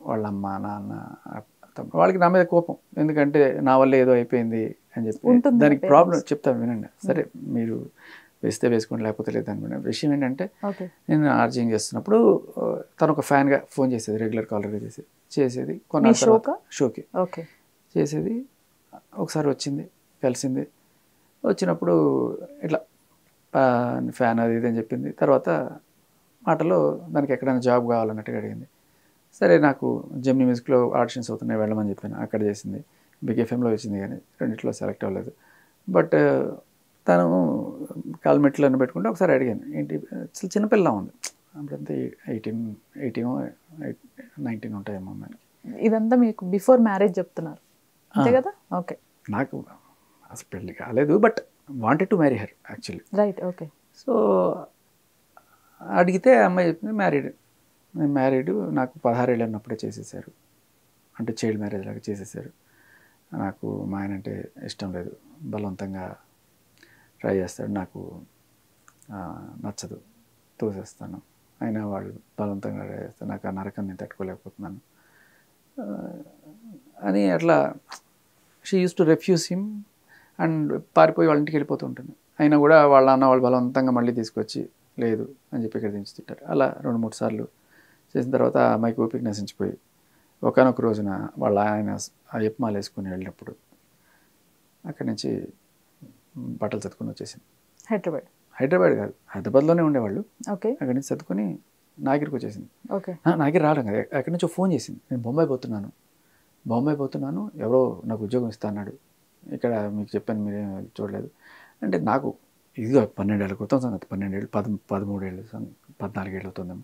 వాళ్ళ అమ్మ నాన్న తమ్ముడు. వాళ్ళకి నా మీద కోపం ఎందుకంటే నా వల్ల ఏదో అయిపోయింది అని చెప్పి ఉంటుంది దానికి parents. ప్రాబ్లం చెప్తాను వినండి సరే మీరు వేస్తే వేసుకోండి లేకపోతే లేదని వినండి విషయం ఏంటంటే ఓకే నేను ఆర్జింగ్ చేస్తున్నప్పుడు ఆ, తను ఒక ఫ్యాన్గా ఫోన్ చేసేది రెగ్యులర్ కాలర్గా చేసేది చేసేది మీ కొన్న షోకా షోకి ఓకే చేసేది ఒకసారి వచ్చింది కలిసింది వచ్చినప్పుడు ఇట్లా ఆ, ఫ్యాన్ అది ఇది అని చెప్పింది తర్వాత మాటలో దానికి ఎక్కడైనా జాబ్ కావాలన్నట్టుగా అడిగింది సరే నాకు జెమిని మ్యూజిక్లో ఆడిషన్స్ అవుతున్నాయి వెళ్ళమని చెప్పాను అక్కడ చేసింది బిగ్ ఎఫ్ఎంలో వచ్చింది కానీ రెండిట్లో సెలెక్ట్ అవ్వలేదు బట్ తను కాల్మెట్లను పెట్టుకుంటే ఒకసారి అడిగాను ఏంటి అసలు చిన్నపిల్ల ఉంది అప్పుడంతా ఎయిటీన్ ఎయిటీన్ నైన్టీన్ ఉంటాయేమో అమ్మాయి ఇదంతా మీకు బిఫోర్ మ్యారేజ్ చెప్తున్నారు అంతే ఆ. కదా ఓకే నాకు అసలు పెళ్ళి కాలేదు but wanted to marry her actually right okay so అడిగితే ఆ అమ్మాయి చెప్పింది మ్యారీడ్ నేను మ్యారీడ్ నాకు పదహారేళ్ళు అన్నప్పుడే చేసేసారు అంటే చైల్డ్ మ్యారేజ్ లాగా చేసేసారు నాకు మా ఆయన అంటే ఇష్టం లేదు బలవంతంగా ట్రై చేస్తాడు నాకు ఆ, నచ్చదు తోసేస్తాను అయినా వాళ్ళు బలవంతంగా ట్రై చేస్తారు నాకు ఆ నరకం నేను తట్టుకోలేకపోతున్నాను ఆ, అని అట్లా she used to refuse him and పారిపోయి వాళ్ళ ఇంటికి వెళ్ళిపోతూ ఉంటుంది అయినా కూడా వాళ్ళ అన్న వాళ్ళు బలవంతంగా మళ్ళీ తీసుకొచ్చి లేదు అని చెప్పి ఇక్కడ దించుతుంటారు అలా రెండు మూడు సార్లు చేసిన తర్వాత ఆ అమ్మాయికి ఓపిక నశించిపోయి ఒకనొక రోజున వాళ్ళ ఆయన ఆ ఎప్మాలు వేసుకుని వెళ్ళినప్పుడు అక్కడి నుంచి బట్టలు చదువుకుని వచ్చేసింది హైదరాబాద్ హైదరాబాద్ కాదు హైదరాబాద్లోనే ఉండేవాళ్ళు ఓకే అక్కడి నుంచి చదువుకొని నాగిరికి వచ్చేసింది ఓకే ఆ, నాకే రావడం కదా ఎక్కడి నుంచో ఫోన్ చేసింది నేను బొంబాయి పోతున్నాను బొంబాయి పోతున్నాను ఎవరో నాకు ఉద్యోగం ఇస్తా అన్నాడు ఇక్కడ మీకు చెప్పాను మీరేం చూడలేదు అంటే నాకు ఇదిగో పన్నెండేళ్ళ క్రితం సంగతి పన్నెండేళ్ళు పద పదమూడేళ్ళు సంగతి, పద్నాలుగేళ్ళు అవుతుందేమో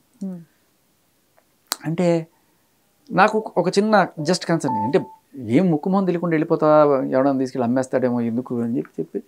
అంటే నాకు ఒక చిన్న జస్ట్ కన్సర్న్ అంటే ఏం ముక్కు మొహం తెలియకుండా వెళ్ళిపోతా ఎవడన్నా తీసుకెళ్ళి అమ్మేస్తాడేమో ఎందుకు అని చెప్పి చెప్పి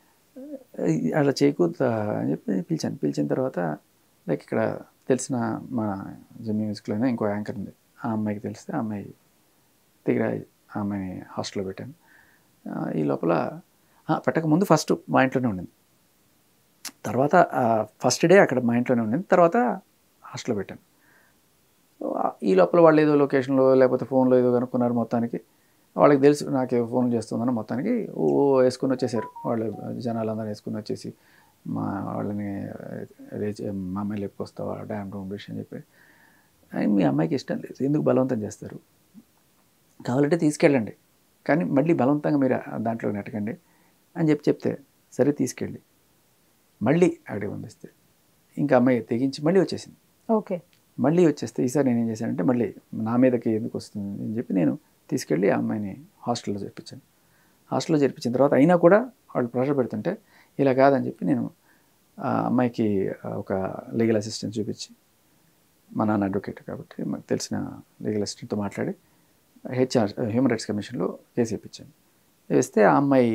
అలా చేయకూడదు అని చెప్పి పిలిచాను పిలిచిన తర్వాత లైక్ ఇక్కడ తెలిసిన మా జమ్మి మ్యూజిక్లోనే ఇంకో యాంకర్ ఉంది ఆ అమ్మాయికి తెలిస్తే ఆ అమ్మాయి దగ్గర ఆ అమ్మాయిని హాస్టల్లో పెట్టాను ఆ, ఈ లోపల ఆ, పెట్టక ముందు ఫస్ట్ మా ఇంట్లోనే ఉండింది తర్వాత ఫస్ట్ డే అక్కడ మా ఇంట్లోనే ఉండింది తర్వాత హాస్టల్లో పెట్టాను సో ఆ- ఈ లోపల వాళ్ళు ఏదో లొకేషన్లో లేకపోతే ఫోన్లో ఏదో కనుక్కున్నారు మొత్తానికి వాళ్ళకి తెలుసు నాకు ఏదో ఫోన్ చేస్తుందని మొత్తానికి ఓ వేసుకుని వచ్చేసారు వాళ్ళు జనాలందరూ వేసుకుని వచ్చేసి మా వాళ్ళని రేచ్ మా అమ్మాయి లేపుకొస్తావా డ్యామ్ రూమ్ బ్రిష్ అని చెప్పి "అయ్, మీ అమ్మాయికి ఇష్టం లేదు ఎందుకు బలవంతం చేస్తారు కావాలంటే తీసుకెళ్ళండి కానీ మళ్ళీ బలవంతంగా మీరు ఆ దాంట్లో నెట్టకండి అని చెప్పి చెప్తే సరే తీసుకెళ్ళి మళ్ళీ అక్కడికి పంపిస్తే ఇంకా అమ్మాయి తెగించి మళ్ళీ వచ్చేసింది ఓకే మళ్ళీ వచ్చేస్తే ఈసారి నేను ఏం చేశానంటే మళ్ళీ నా మీదకి ఎందుకు వస్తుంది అని చెప్పి నేను తీసుకెళ్ళి ఆ అమ్మాయిని హాస్టల్లో చేర్పించాను హాస్టల్లో చేర్పించిన తర్వాత అయినా కూడా వాళ్ళు ప్రెషర్ పెడుతుంటే ఇలా కాదని చెప్పి నేను ఆ అమ్మాయికి ఆ, ఒక లీగల్ అసిస్టెంట్ చూపించి మా నాన్న అడ్వకేట్ కాబట్టి మాకు తెలిసిన లీగల్ అసిస్టెంట్తో మాట్లాడి హెచ్ఆర్ హ్యూమన్ రైట్స్ కమిషన్లో కేసు వేయించాను వేస్తే ఆ అమ్మాయి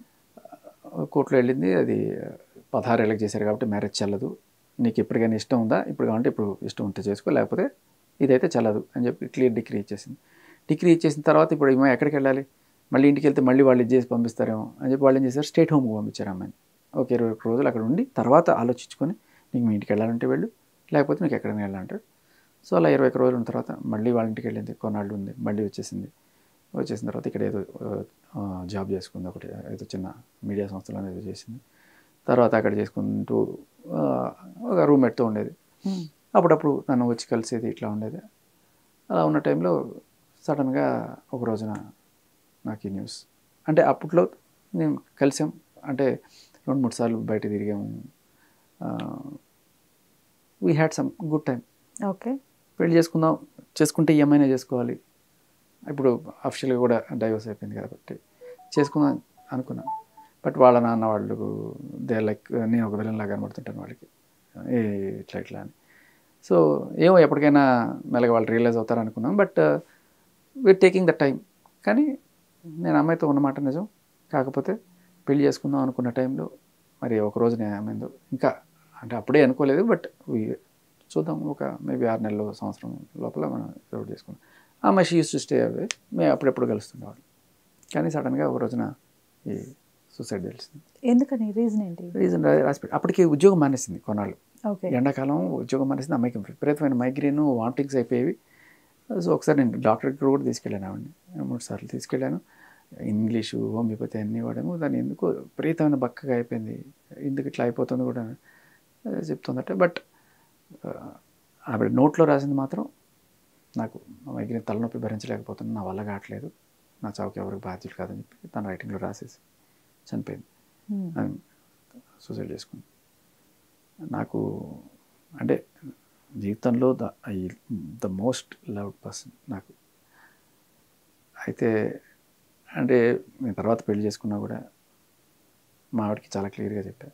ఆ, కోర్టులో వెళ్ళింది అది పదహారేళ్ళకి చేశారు కాబట్టి మ్యారేజ్ చెల్లదు నీకు ఎప్పటికైనా ఇష్టం ఉందా ఇప్పుడు కావాలంటే ఇప్పుడు ఇష్టం ఉంటే చేసుకో లేకపోతే ఇదైతే చెల్లదు అని చెప్పి క్లియర్ డిగ్రీ ఇచ్చేసింది డిగ్రీ ఇచ్చేసిన తర్వాత ఇప్పుడు ఈమె ఎక్కడికి వెళ్ళాలి మళ్ళీ ఇంటికి వెళ్తే మళ్ళీ వాళ్ళు ఇది చేసి పంపిస్తారేమో అని చెప్పి వాళ్ళు ఏం చేశారు స్టేట్ హోమ్కి పంపించారు అమ్మాయిని ఒక ఇరవై ఒక్క రోజులు అక్కడ ఉండి తర్వాత ఆలోచించుకొని నీకు మీ ఇంటికి వెళ్ళాలంటే వెళ్ళు లేకపోతే నీకు ఎక్కడికి వెళ్ళాలంటాడు సో అలా ఇరవై ఒక్క రోజులు ఉన్న తర్వాత మళ్ళీ వాళ్ళ ఇంటికి వెళ్ళింది కొన్నాళ్ళు ఉంది మళ్ళీ వచ్చేసింది వచ్చేసిన తర్వాత ఇక్కడ ఏదో ఆ, జాబ్ చేసుకుంది ఒకటి ఏదో చిన్న మీడియా సంస్థలో ఏదో చేసింది తర్వాత అక్కడ చేసుకుంటూ ఆ, ఒక రూమ్మేట్తో ఉండేది అప్పుడప్పుడు నన్ను వచ్చి కలిసేది ఇట్లా ఉండేది అలా ఉన్న టైంలో సడన్గా ఒక రోజున నాకు ఈ న్యూస్ అంటే అప్పట్లో నేను కలిసాం అంటే రెండు మూడు సార్లు బయట తిరిగాము we had some good time okay పెళ్లి చేసుకుందాం చేసుకుంటే ఏమైనా చేసుకోవాలి ఇప్పుడు అఫిషియల్గా కూడా డైవర్స్ అయిపోయింది కాబట్టి చేసుకుందాం అనుకున్నాను బట్ వాళ్ళ నాన్న వాళ్ళు దే లైక్ నేను ఒక విలన్లా కనబడుతుంటాను వాళ్ళకి ఏ ఇట్లా ఇట్లా అని సో ఏమో ఎప్పటికైనా మెల్లగా వాళ్ళు రియలైజ్ అవుతారు అనుకున్నాం but we're taking the time కానీ నేను అమ్మాయితో ఉన్నమాట నిజం కాకపోతే పెళ్లి చేసుకుందాం అనుకున్న టైంలో మరి ఒక రోజు నేను ఏమైందో ఇంకా అంటే అప్పుడే అనుకోలేదు బట్ చూద్దాం ఒక మేబీ ఆరు నెలలు సంవత్సరం లోపల మనం రోడ్ చేసుకున్నాం ఆ అమ్మాయి she used to stay away మేము అప్పుడెప్పుడు కలుస్తుండేవాళ్ళు కానీ సడన్గా ఒక రోజున ఈ సూసైడ్ తెలిసింది ఎందుకని రీజన్ ఏంటి రీజన్ రాసిపెట్టి అప్పటికి ఉద్యోగం మానేసింది కొన్నాళ్ళు ఓకే ఎండాకాలం ఉద్యోగం మానేసింది అమ్మాయికి విపరీతమైన మైగ్రేన్ వామిటింగ్స్ అయిపోయేవి సో ఒకసారి నేను డాక్టర్కి కూడా తీసుకెళ్ళాను ఆవిడని మూడు సార్లు తీసుకెళ్ళాను ఇంగ్లీషు హోమియోపతి అన్నీ వాడాము దాన్ని ఎందుకో విపరీతమైన బక్కగా అయిపోయింది ఎందుకు ఇట్లా అయిపోతుంది కూడా ఆ, చెప్తుందట బట్ ఆవిడ నోట్లో రాసింది మాత్రం నాకు మైగ్రేన్ తలనొప్పి భరించలేకపోతుంది నా వల్ల కావట్లేదు నా చావుకి ఎవరికి బాధ్యులు కాదని చెప్పి తన రైటింగ్లో రాసేసి చనిపోయింది Hmm. సూసైడ్ చేసుకుంది నాకు అంటే జీవితంలో the I the most loved person నాకు అయితే అంటే నేను తర్వాత పెళ్లి చేసుకున్నా కూడా మా ఆవిడకి చాలా క్లియర్గా చెప్పా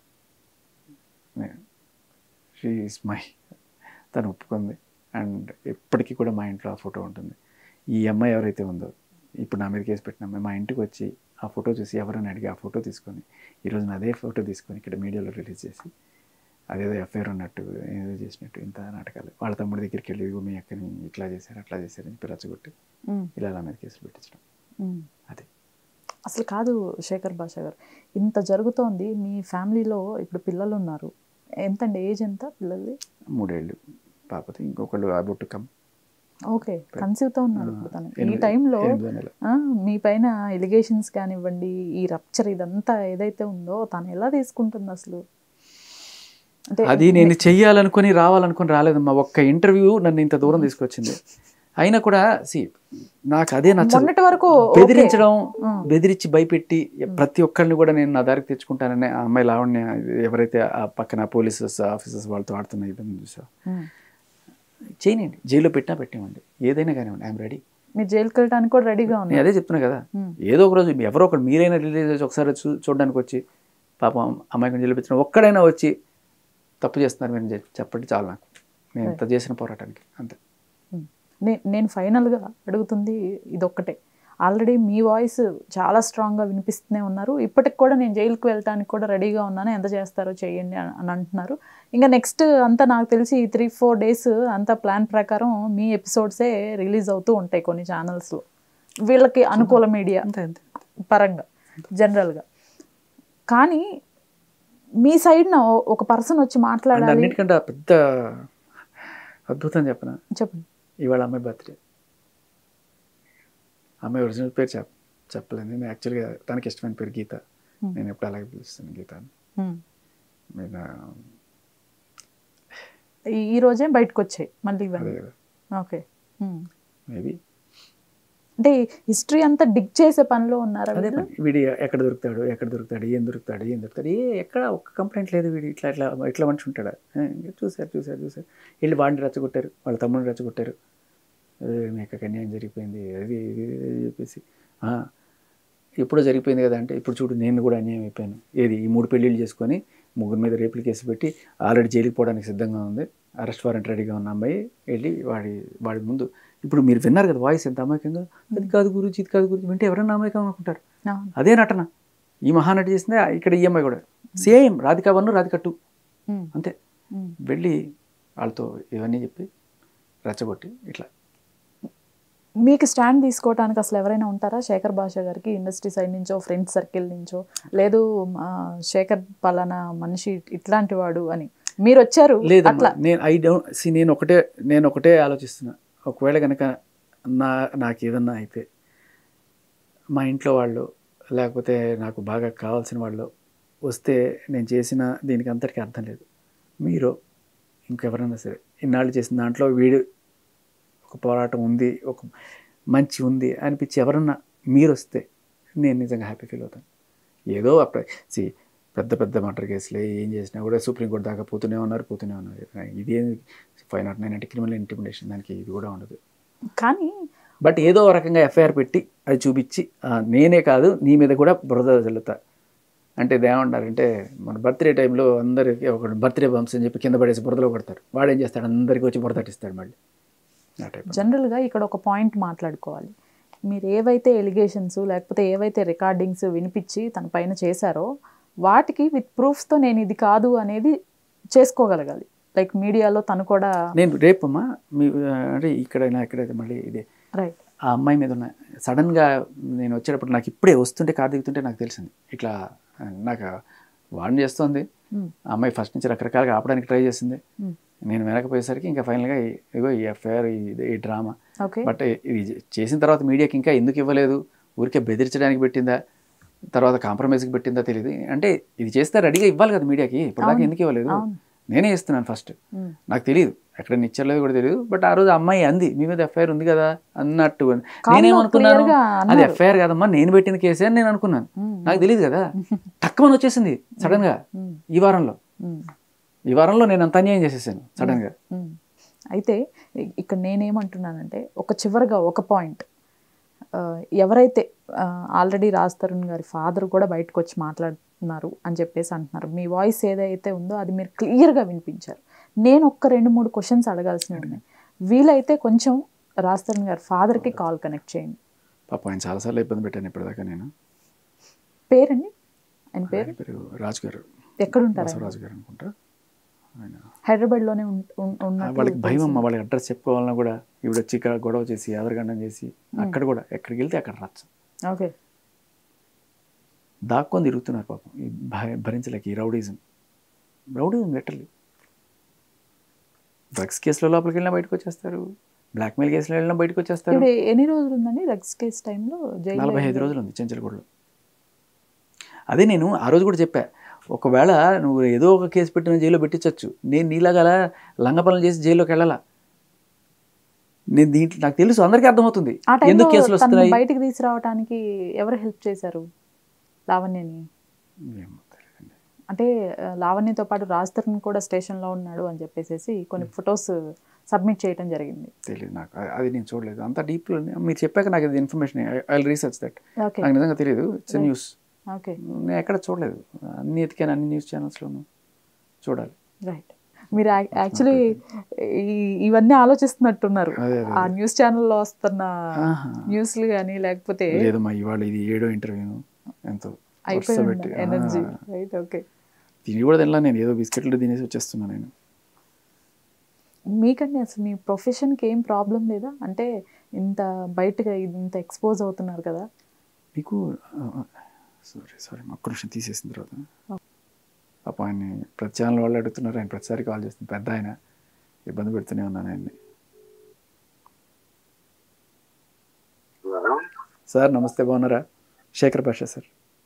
షీ ఈస్ మై తను ఒప్పుకుంది అండ్ ఎప్పటికీ కూడా మా ఇంట్లో ఆ ఫోటో ఉంటుంది ఈ అమ్మాయి ఎవరైతే ఉందో ఇప్పుడు నా మీద కేసు పెట్టిన అమ్మాయి మా ఇంటికి వచ్చి ఆ ఫోటో చూసి ఎవరైనా అడిగి ఆ ఫోటో తీసుకొని ఈరోజు నా అదే ఫోటో తీసుకొని ఇక్కడ మీడియాలో రిలీజ్ చేసి అదేదో ఎఫ్ఐఆర్ ఉన్నట్టు ఏదో చేసినట్టు ఇంత నాటకాలు వాళ్ళ తమ్ముడి దగ్గరికి వెళ్ళి "ఇదిగో మీ అక్కని ఇట్లా చేశారు అట్లా చేశారు అని చెప్పి రచ్చగొట్టి Hmm. ఇలా నా మీద కేసులు పెట్టించడం Hmm. అది అసలు కాదు శేఖర్ భాష గారు ఇంత జరుగుతోంది మీ ఫ్యామిలీలో ఇప్పుడు పిల్లలు ఉన్నారు ఎంతండి ఏజ్ ఎంత పిల్లలది మూడేళ్ళు పాపతి ఇంకొకళ్ళు అబొట్టు కమ్ ఓకే కన్సీవ్తో ఉన్నారు ఇప్పుడు తను ఈ ఎనిమిది- టైంలో ఎనిమిదో నెల ఆ, మీ పైన ఎలిగేషన్స్ కానివ్వండి ఈ రప్చర్ ఇదంతా ఏదైతే ఉందో తను ఎలా తీసుకుంటుంది అసలు అంటే అది నేను చెయ్యాలనుకొని రావాలనుకొని రాలేదమ్మా ఒక్క ఇంటర్వ్యూ నన్ను ఇంత దూరం తీసుకొచ్చింది అయినా కూడా సి నాకు అదే నచ్చదు మొన్నటి వరకు ఓకే. బెదిరించడం ఉమ్. బెదిరించి భయపెట్టి ప్రతి ఒక్కరిని కూడా నేను నా దారికి తెచ్చుకుంటానని ఆ అమ్మాయి లావణ్య ఎవరైతే ఆ పక్కన పోలీసెస్ ఆఫీసర్స్ వాళ్ళతో ఆడుతున్న ఇబ్బంది చూసా ఉమ్. చేయనండి జైల్లో పెట్టినా పెట్టామండి ఏదైనా కానివ్వండి ఐఎమ్ రెడీ మీరు జైలుకి వెళ్ళడానికి కూడా రెడీగా నేను ఉన్నారు అదే చెప్తున్నా కదా ఉమ్. ఏదో ఒక రోజు ఎవరో ఒకరు మీరైనా రిలీజ్ చేసి ఒకసారి చూ చూడడానికి వచ్చి పాపం అమ్మాయికి జైలు పెట్టిన ఒక్కడైనా వచ్చి తప్పు చేస్తున్నారు మీరు చెప్- చెప్పండి చాలు నాకు నేను ఇంత చేసిన పోరాటానికి అంతే ఉమ్. నే- నేను ఫైనల్గా అడుగుతుంది ఇదొక్కటే ఆల్రెడీ మీ వాయిస్ చాలా స్ట్రాంగ్గా వినిపిస్తూనే ఉన్నారు ఇప్పటికి కూడా నేను జైలుకి వెళ్ళటానికి కూడా రెడీగా ఉన్నాను ఎంత చేస్తారో చేయండి అని అని అంటున్నారు ఇంకా నెక్స్ట్ అంతా నాకు తెలిసి త్రీ ఫోర్ డేస్ అంతా ప్లాన్ ప్రకారం మీ ఎపిసోడ్సే రిలీజ్ అవుతూ ఉంటాయి కొన్ని ఛానల్స్లో వీళ్ళకి అనుకూల మీడియా అంతే అంతే పరంగా జనరల్గా కానీ మీ సైడ్న ఒక పర్సన్ వచ్చి అండ్ మాట్లాడాలి అన్నిటికంటే ఆ పెద్ద అద్భుతం చెప్పన చెప్పండి ఇవాళ అమ్మాయి బర్త్డే అమ్మాయి ఒరిజినల్ పేరు చెప్ చెప్పలేదు నేను యాక్చువల్గా తనకి ఇష్టమైన పేరు గీత Hmm. నేను ఎప్పుడు అలాగే పిలుస్తాను గీత అని. ఉమ్. నేను ఈ- ఈ రోజే బయటకు వచ్చాయి మళ్ళీ అదే ఇవన్నీ కదా ఓకే ఉమ్. మేబీ అంటే హిస్టరీ అంతా డిగ్ చేసే పనిలో ఉన్నారా అదే వీళ్ళు? పని. వీడి ఎక్కడ దొరుకుతాడు ఎక్కడ దొరుకుతాడు ఏం దొరుకుతాడు ఏం దొరుకుతాడు ఏ ఎక్కడ ఒక్క కంప్లైంట్ లేదు వీడు ఇట్లా ఇట్లా ఇట్లా మనిషి ఉంటాడా ఏ, చూశారు చూశారు చూశారు వెళ్ళి వాడిని రెచ్చగొట్టారు వాళ్ళ తమ్ముడిని రెచ్చగొట్టారు ఏ, మీకు అన్యాయం జరిగిపోయింది అది ఇది ఇది అని చెప్పేసి "ఆ, ఎప్పుడో జరిగిపోయింది కదా అంటే ఇప్పుడు చూడు నేను కూడా అన్యాయం అయిపోయాను ఏది ఈ మూడు పెళ్ళిళ్ళు చేసుకొని ముగ్గురు మీద రేపులు కేసు పెట్టి ఆల్రెడీ జైలుకి పోవడానికి సిద్ధంగా ఉంది అరెస్ట్ వారెంట్ రెడీగా ఉన్న అమ్మాయి వెళ్ళి వాడి వాడి ముందు ఇప్పుడు మీరు విన్నారు కదా వాయిస్ ఎంత అమాయకంగా అది కాదు గురించి ఇది కాదు గురించి వింటే ఎవరైనా అమాయకం అనుకుంటారు అవును. అదే నటన ఈ మహానటి చేసిందే ఇక్కడ ఈ అమ్మాయి కూడా same Radhika one Radhika two ఉమ్. అంతే ఉమ్. వెళ్ళి వాళ్ళతో ఇవన్నీ చెప్పి రెచ్చగొట్టి ఇట్లా మీకు స్టాండ్ తీసుకోవడానికి అసలు ఎవరైనా ఉంటారా శేఖర్ భాష గారికి ఇండస్ట్రీ సైడ్ నుంచో ఫ్రెండ్స్ సర్కిల్ నుంచో లేదు ఆ, శేఖర్ పలానా మనిషి ఇట్లాంటి వాడు అని మీరు వచ్చారు లేదమ్మా అట్లా నేను ఐ డోంట్ సి నేను ఒకటే నేను ఒకటే ఆలోచిస్తున్నా ఒకవేళ కనుక నా నాకు ఏదన్నా అయితే మా ఇంట్లో వాళ్ళు లేకపోతే నాకు బాగా కావాల్సిన వాళ్ళు వస్తే నేను చేసిన దీనికి అంతటికీ అర్థం లేదు మీరు ఇంకెవరైనా సరే ఇన్నాళ్ళు చేసిన దాంట్లో వీడు ఒక పోరాటం ఉంది ఒక మంచి ఉంది అనిపించి ఎవరన్నా మీరు వస్తే నేను నిజంగా హ్యాపీ ఫీల్ అవుతాను ఏదో అప్పుడు సి పెద్ద పెద్ద మర్డర్ కేసులే ఏం చేసినా కూడా సుప్రీంకోర్టు దాకా పోతూనే ఉన్నారు పోతూనే ఉన్నారు ఇది ఫైవ్ నాట్ నైన్ అంటే క్రిమినల్ ఇంటిమిడేషన్ దానికి ఇది కూడా ఉండదు కానీ బట్ ఏదో ఒక రకంగా ఎఫ్ఐఆర్ పెట్టి అది చూపించి "ఆ, నేనే కాదు నీ మీద కూడా బురద చల్లుతా అంటే ఇది ఏమంటారంటే మన బర్త్డే టైంలో అందరికి ఒక బర్త్డే బంప్స్ అని చెప్పి కింద పడేసి బురదలో కొడతారు వాడు ఏం చేస్తాడు అందరికీ వచ్చి బురద తట్టిస్తాడు మళ్ళీ ఆ టైప్ జనరల్గా ఇక్కడ ఒక పాయింట్ మాట్లాడుకోవాలి మీరు ఏవైతే ఎలిగేషన్స్ లేకపోతే ఏవైతే రికార్డింగ్స్ వినిపించి తన పైన చేశారో వాటికి విత్ ప్రూఫ్స్తో నేను ఇది కాదు అనేది చేసుకోగలగాలి లైక్ మీడియాలో తను కూడా నేను రేపమ్మా మీ అంటే ఇక్కడైనా ఎక్కడైతే మళ్ళీ ఇదే రైట్ ఆ అమ్మాయి మీద ఉన్న సడన్గా నేను వచ్చేటప్పుడు నాకు ఇప్పుడే వస్తుంటే కారు దిగుతుంటే నాకు తెలిసింది ఇట్లా ఆ, నాకు వార్న్ చేస్తుంది ఆ అమ్మాయి ఫస్ట్ నుంచి రకరకాలుగా ఆపడానికి ట్రై చేసింది నేను వెనకపోయేసరికి ఇంకా ఫైనల్గా ఇగో ఈ ఎఫ్ఐఆర్ ఈ డ్రామా ఓకే బట్ ఇది చేసిన తర్వాత మీడియాకి ఇంకా ఎందుకు ఇవ్వలేదు ఊరికే బెదిరించడానికి పెట్టిందా తర్వాత కాంప్రమైజ్కి పెట్టిందా తెలియదు అంటే ఇది చేస్తే రెడీగా ఇవ్వాలి కదా మీడియాకి ఇప్పుడు దాకా అవును. ఎందుకు ఇవ్వలేదు అవును. నేనే ఇస్తున్నాను ఫస్ట్ ఉమ్. నాకు తెలియదు ఎక్కడ ఇచ్చలేదు కూడా తెలియదు బట్ ఆ రోజు అమ్మాయి అంది మీ మీద ఎఫ్ఐఆర్ ఉంది కదా అన్నట్టు అని. కాదు, నేనేమనుకున్నాను clear గా అది అన్నారు. ఎఫ్ఐఆర్ కాదమ్మా నేను పెట్టిన కేసే అని నేను అనుకున్నాను ఉమ్. నాకు తెలియదు కదా తక్కువని వచ్చేసింది సడన్ గా ఉమ్. ఈ వారంలో ఉమ్. ఈ వారంలో నేను అంత అన్యాయం చేసేసాను సడన్ గా ఉమ్. అయితే ఇ- ఇక్కడ నేనేమంటున్నానంటే ఒక చివరిగా ఒక పాయింట్ ఎవరైతే ఆల్రెడీ రాజ్ తరుణ్ గారి ఫాదర్ కూడా బయటకు వచ్చి మాట్లాడుతున్నారు అని చెప్పేసి అంటున్నారు మీ వాయిస్ ఏదైతే ఉందో అది మీరు క్లియర్గా వినిపించారు నేను ఒక్క రెండు మూడు క్వశ్చన్స్ అడగాల్సి ఉన్నాయి వీలైతే కొంచెం రాజ్ తరుణ్ గారి ఫాదర్కి కాల్ కనెక్ట్ చేయండి పాప ఆయన చాలాసార్లు ఇబ్బంది పెట్టాను ఇప్పటిదాకా నేను పేరండి ఆయన పేరు ఆయన పేరు రాజు గారు ఎక్కడుంటారు ఆయన? బసవరాజు గారు అనుకుంటా ఆయన హైదరాబాద్లోనే ఉన్- ఉన్- ఉన్నట్టు వాళ్ళకి భయం అమ్మ వాళ్ళకి అడ్రస్ చెప్పుకోవాలన్నా కూడా ఇప్పుడు వచ్చి ఇక్కడ గొడవ చేసి ఆదరగండం చేసి అక్కడ కూడా ఎక్కడికి వెళ్తే అక్కడ రచ్చ ఓకే దాక్కొని తిరుగుతున్నారు పాపం ఈ భయ భరించలేక ఈ రౌడీజం రౌడీజం లెటర్లీ డ్రగ్స్ కేసులో లోపలికి వెళ్ళినా బయటకు వచ్చేస్తారు బ్లాక్మెయిల్ కేసులో వెళ్ళినా బయటకు వచ్చేస్తారు ఇప్పుడు ఎన్ని రోజులు ఉందండి డ్రగ్స్ కేసు టైంలో జైల్లో నలభై ఐదు రోజులు ఉంది చెంచలగూడలో అదే నేను ఆ రోజు కూడా చెప్పా ఒకవేళ నువ్వు ఏదో ఒక కేసు పెట్టిన జైల్లో పెట్టించవచ్చు నేను నీలాగల లంగ పనులు చేసి జైల్లోకి వెళ్ళాలా నేను దీంట్లో నాకు తెలుసు అందరికీ అర్థమవుతుంది ఆ టైంలో ఎందుకు కేసులు తనని వస్తున్నాయి బయటికి తీసుకురావడానికి ఎవరు హెల్ప్ చేశారు లావణ్యని ఏమో తెలియదండి. అంటే ఆ, లావణ్యతో పాటు రాజ్ తరుణ్ కూడా స్టేషన్లో ఉన్నాడు అని చెప్పేసి కొన్ని ఫొటోస్ సబ్మిట్ చేయడం జరిగింది తెలియదు నాకు అ- అది నేను చూడలేదు అంత డీప్లో మీరు చెప్పాక నాకు ఇది information I research that okay నాకు నిజంగా తెలియదు ఇట్స్ Right. న్యూస్ ఓకే నేను ఎక్కడ చూడలేదు అన్ని ఎతికాను అన్ని న్యూస్ ఛానల్స్లోనూ చూడాలి రైట్ మీరు యాక్చువల్లీ ఇవన్నీ ఆలోచిస్తున్నట్టున్నారు అదే, అదే, ఆ న్యూస్ ఛానల్లో వస్తున్న ఆహా. న్యూస్లు కానీ లేకపోతే లేదమ్మా ఇవాళ ఇది ఏడో ఇంటర్వ్యూ ఎంతో అయిపోయి వరుస పెట్టి, ఆ, ఎనర్జీ రైట్ ఓకే తిని కూడా తినలా నేను ఏదో బిస్కెట్లు తినేసి వచ్చేస్తున్నా నేను మీకండి అసలు మీ ప్రొఫెషన్కి ఏం ప్రాబ్లం లేదా అంటే ఇంత బయటగా ఇంత ఎక్స్పోజ్ అవుతున్నారు కదా మీకు సారీ సారీ ఒక్క నిమిషం తీసేసిన తర్వాత పాప ఆయన్ని ప్రతి ఛానల్ వాళ్ళు అడుగుతున్నారు ఆయన ప్రతిసారి కాల్ చేస్తుంది పెద్ద ఆయన ఇబ్బంది పెడుతూనే ఉన్నాను ఆయన్ని సార్ నమస్తే బాగున్నారా Shekhar Basha sir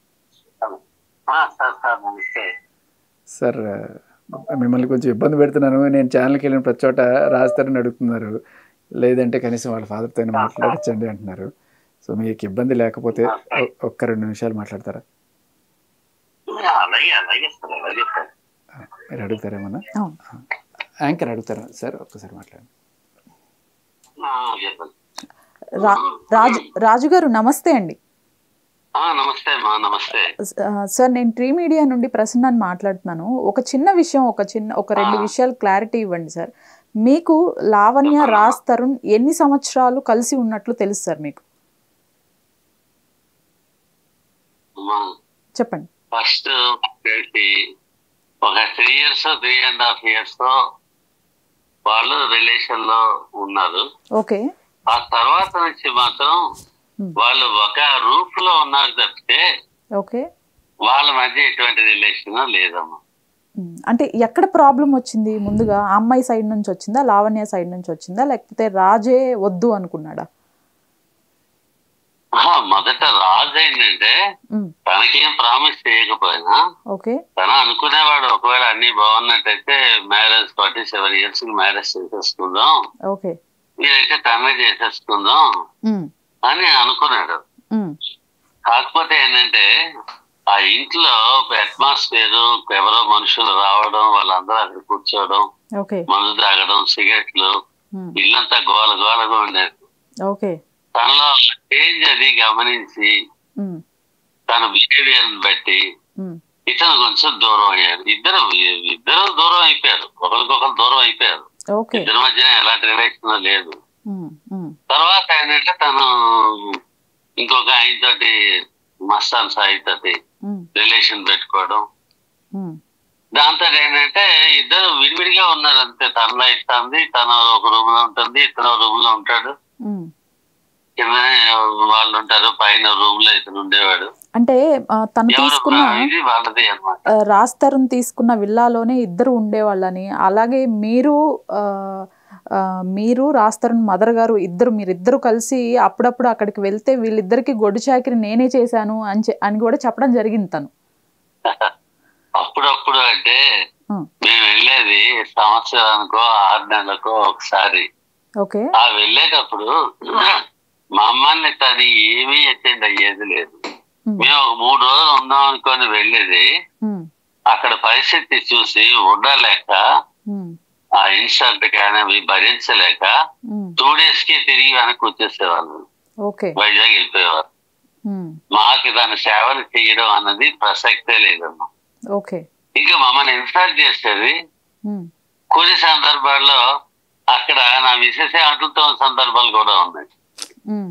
sir sir నమస్తే సార్ మిమ్మల్ని కొంచెం ఇబ్బంది పెడుతున్నాను నేను ఛానల్కి వెళ్ళిన ప్రతి చోట రాస్తారని అడుగుతున్నారు లేదంటే కనీసం వాళ్ళ ఫాదర్తో మాట్లాడించండి అంటున్నారు సో మీకు ఇబ్బంది లేకపోతే ఒ- ఒక్క రెండు నిమిషాలు మాట్లాడతారా అలాగే అలాగే సార్ అలాగే సార్ మీరు అడుగుతారేమన్నా అవును యాంకర్ అడుగుతారా సార్ ఒక్కసారి మాట్లాడండి ఆ, చెప్పండి రా- రాజు రాజు గారు నమస్తే అండి ఆ, నమస్తే మా నమస్తే స- ఆ, సార్ నేను ట్రీ మీడియా నుండి ప్రసన్నాన్ని మాట్లాడుతున్నాను ఒక చిన్న విషయం ఒక చిన్న ఒక రెండు విషయాలు క్లారిటీ ఇవ్వండి సార్ మీకు లావణ్య రాజ్ తరుణ్ ఎన్ని సంవత్సరాలు కలిసి ఉన్నట్లు తెలుసు సార్ మీకు చెప్పండి ఫస్ట్ వచ్చేసి ఒక three years three and half years వాళ్ళు రిలేషన్ లో ఉన్నారు ఓకే ఆ తర్వాత నుంచి మాత్రం Hmm. వాళ్ళు ఒక రూఫ్ లో ఉన్నారు తప్పితే ఓకే వాళ్ళ మధ్య ఎటువంటి రిలేషన్ లేదమ్మా ఉమ్, అంటే ఎక్కడ ప్రాబ్లం వచ్చింది ముందుగా ఆ అమ్మాయి సైడ్ నుంచి వచ్చిందా లావణ్య సైడ్ నుంచి వచ్చిందా లేకపోతే రాజే వద్దు అనుకున్నాడా ఆహా, మొదట రాజు ఏంటంటే ఉమ్, తనకేం ప్రామిస్ చేయకపోయినా ఓకే తన అనుకునేవాడు ఒకవేళ అన్ని బాగున్నట్టయితే మ్యారేజ్ ఫార్టీ సెవెన్ ఇయర్స్ కి మ్యారేజ్ చేసేసుకుందాం ఓకే మీరైతే తనే చేసేసుకుందాం ఉమ్, అని అనుకున్నాడు ఉమ్, కాకపోతే ఏంటంటే ఆ ఇంట్లో అట్మాస్ఫియర్ ఎవరో మనుషులు రావడం వాళ్ళందరూ అక్కడ కూర్చోవడం ఓకే మందు తాగడం సిగరెట్లు ఉమ్, ఇల్లంతా గోల గోలగా ఉండేది ఓకే తనలో చేంజ్ అది గమనించి ఉమ్, తన బిహేవియర్ బట్టి ఉమ్, ఇతను కొంచెం దూరం అయ్యారు ఇద్దరు ఇద్దరు దూరం అయిపోయారు ఒకరికొకరు దూరం అయిపోయారు ఓకే ఇద్దరి మధ్యన ఎలాంటి రిలేషన్ లేదు ఉమ్, ఉమ్, తర్వాత ఏంటంటే తను ఇంకొక ఆయన తోటి మస్తాన్ సాయి తోటి ఉమ్, రిలేషన్ పెట్టుకోవడం ఉమ్, దాంతో ఏంటంటే ఇద్దరు విడివిడిగా ఉన్నారు అంతే తనలో ఇస్తుంది తన ఒక రూమ్ లో ఉంటుంది ఇతను రూమ్ లో ఉంటాడు ఉమ్, కింద వాళ్ళు ఉంటారు పైన రూమ్ లో ఇతను ఉండేవాడు అంటే ఆ, తను ఎవరు తీసుకున్న ఇది వాళ్ళది అన్నమాట ఆ, రాస్తరుణ్ తీసుకున్న విల్లాలోనే ఇద్దరు ఉండేవాళ్ళని అలాగే మీరు ఆ, ఆ, మీరు రాస్తరుణ్ మదర్ గారు ఇద్దరు మీరిద్దరు కలిసి అప్పుడప్పుడు అక్కడికి వెళ్తే వీళ్ళిద్దరికి గొడ్డు చాకిరి నేనే చేశాను అని చె- అని కూడా చెప్పడం జరిగింది తను అప్పుడప్పుడు అంటే ఆ, మేము వెళ్ళేది సంవత్సరానికో ఆరు నెలలకో ఒకసారి ఓకే ఆ వెళ్ళేటప్పుడు మా అమ్మాయిని తను ఏమీ అటెండ్ అయ్యేది లేదు ఉమ్, మేము ఒక మూడు రోజులు ఉందాం అనుకొని వెళ్ళేది ఉమ్, అక్కడ పరిస్థితి చూసి ఉండలేక ఉమ్, ఆ ఇన్సల్ట్ కానీ అవి భరించలేక ఉమ్, టూ డేస్ కి తిరిగి వెనక్కి వచ్చేసేవాళ్ళు ఓకే వైజాగ్ వెళ్ళిపోయేవారు ఉమ్, మాకు దాని సేవలు చేయడం అన్నది ప్రసక్తే లేదమ్మా ఓకే ఇంకా మమ్మల్ని ఇన్సల్ట్ చేసేది ఉమ్, కొన్ని సందర్భాల్లో అక్కడ నా విశేష అంటున్న సందర్భాలు కూడా ఉన్నాయి ఉమ్,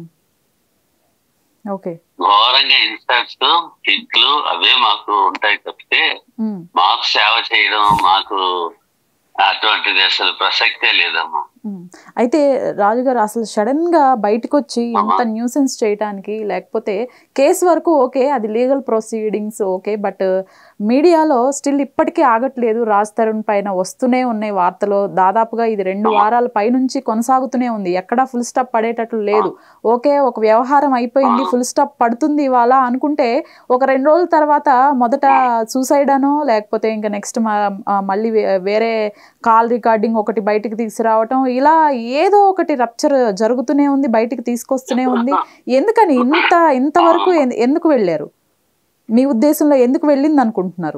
ఓకే ఘోరంగా ఇన్సల్ట్స్ హిట్లు అవే మాకు ఉంటాయి తప్పితే ఉమ్, మాకు సేవ చేయడం మాకు అటువంటిది అసలు ప్రసక్తే లేదమ్మా ఉమ్. అయితే రాజుగారు అసలు సడన్ గా బయటకు వచ్చి ఇంత న్యూసెన్స్ చేయడానికి లేకపోతే కేసు వరకు ఓకే అది లీగల్ ప్రొసీడింగ్స్ ఓకే బట్ మీడియాలో స్టిల్ ఇప్పటికీ ఆగట్లేదు రాజ్ తరుణ్ పైన వస్తూనే ఉన్నాయి వార్తలు దాదాపుగా ఇది రెండు వారాల పైనుంచి కొనసాగుతూనే ఉంది ఎక్కడా ఫుల్ స్టాప్ పడేటట్లు లేదు ఓకే ఒక వ్యవహారం అయిపోయింది ఫుల్ స్టాప్ పడుతుంది ఇవాళ అనుకుంటే ఒక రెండు రోజుల తర్వాత మొదట సూసైడ్ అనో లేకపోతే ఇంకా నెక్స్ట్ మళ్ళీ వే- వేరే కాల్ రికార్డింగ్ ఒకటి బయటికి తీసుకురావటం ఇలా ఏదో ఒకటి రప్చర్ జరుగుతూనే ఉంది బయటికి తీసుకొస్తూనే ఉంది ఎందుకని ఇంత ఇంతవరకు ఎన్- ఎందుకు వెళ్ళారు మీ ఉద్దేశంలో ఎందుకు వెళ్ళింది అనుకుంటున్నారు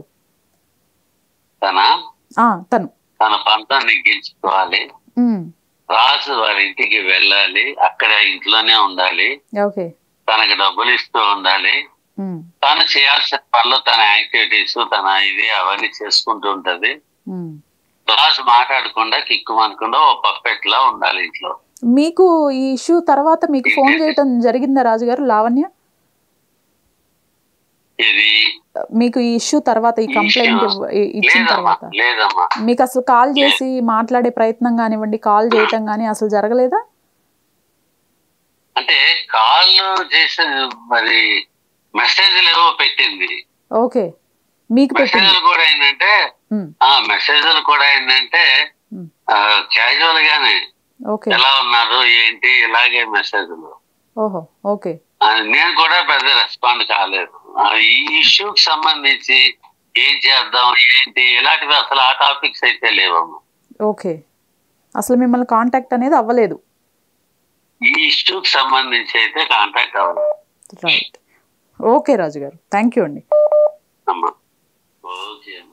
తన ఆ తను తన పంతం నెగ్గించుకోవాలి ఉమ్, రాజు వారి ఇంటికి వెళ్ళాలి అక్కడ ఇంట్లోనే ఉండాలి ఓకే తనకి డబ్బులు ఇస్తూ ఉండాలి ఉమ్, తను చేయాల్సిన పనులు తన యాక్టివిటీస్ తన ఇది అవన్నీ చేసుకుంటూ ఉంటది ఉమ్. రాజు మాట్లాడకుండా కిక్కుమనకుండా ఓ పప్పెట్ లా ఉండాలి ఇంట్లో మీకు ఈ ఇష్యూ తర్వాత మీకు ఫోన్ చేయటం జరిగిందా రాజుగారు లావణ్య ఇది మీకు ఈ ఇష్యూ తర్వాత ఈ కంప్లైంట్ ఇచ్చిన లేదమ్మా తర్వాత లేదమ్మా మీకు అసలు కాల్ చేసి మాట్లాడే ప్రయత్నం కానివ్వండి కాల్ చేయటం కానీ అసలు జరగలేదా అంటే కాళ్ళు చేసే మరి మెసేజ్లు ఏవో పెట్టింది ఓకే మీకు పెట్టింది మెసేజ్లు కూడా ఏంటంటే ఉమ్, ఆ మెసేజ్లు కూడా ఏంటంటే ఉమ్, క్యాజువల్ గానే ఓకే ఎలా ఉన్నారు ఏంటి ఇలాగే మెసేజ్లు ఓహో ఓకే ఆ, నేను కూడా పెద్ద రెస్పాండ్ కాలేదు ఆ, ఈ ఇష్యూకి సంబంధించి ఏం చేద్దాం ఏంటి ఇలాంటివి అసలు ఆ టాపిక్స్ అయితే లేవమ్మా ఓకే అసలు మిమ్మల్ని కాంటాక్ట్ అనేది అవ్వలేదు ఈ ఇష్యూకి సంబంధించి అయితే కాంటాక్ట్ అవ్వాలి రైట్ ఓకే రాజు గారు థ్యాంక్ యూ అండి అమ్మా ఓకే అమ్మా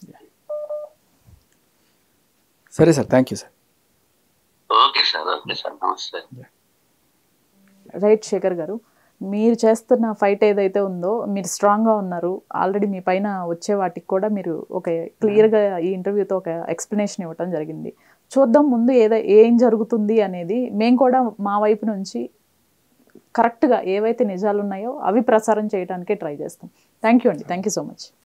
సరే sir thank you sir okay sir okay sir నమస్తే రైట్ శేఖర్ గారు మీరు చేస్తున్న ఫైట్ ఏదైతే ఉందో మీరు స్ట్రాంగ్గా ఉన్నారు ఆల్రెడీ మీ పైన వచ్చే వాటికి కూడా మీరు ఒక క్లియర్గా ఈ ఇంటర్వ్యూతో ఒక ఎక్స్ప్లెనేషన్ ఇవ్వటం జరిగింది చూద్దాం ముందు ఏదో ఏం జరుగుతుంది అనేది మేము కూడా మా వైపు నుంచి కరెక్ట్గా ఏవైతే నిజాలు ఉన్నాయో అవి ప్రసారం చేయడానికే ట్రై చేస్తాం థ్యాంక్ యూ అండి థ్యాంక్ యూ సో మచ్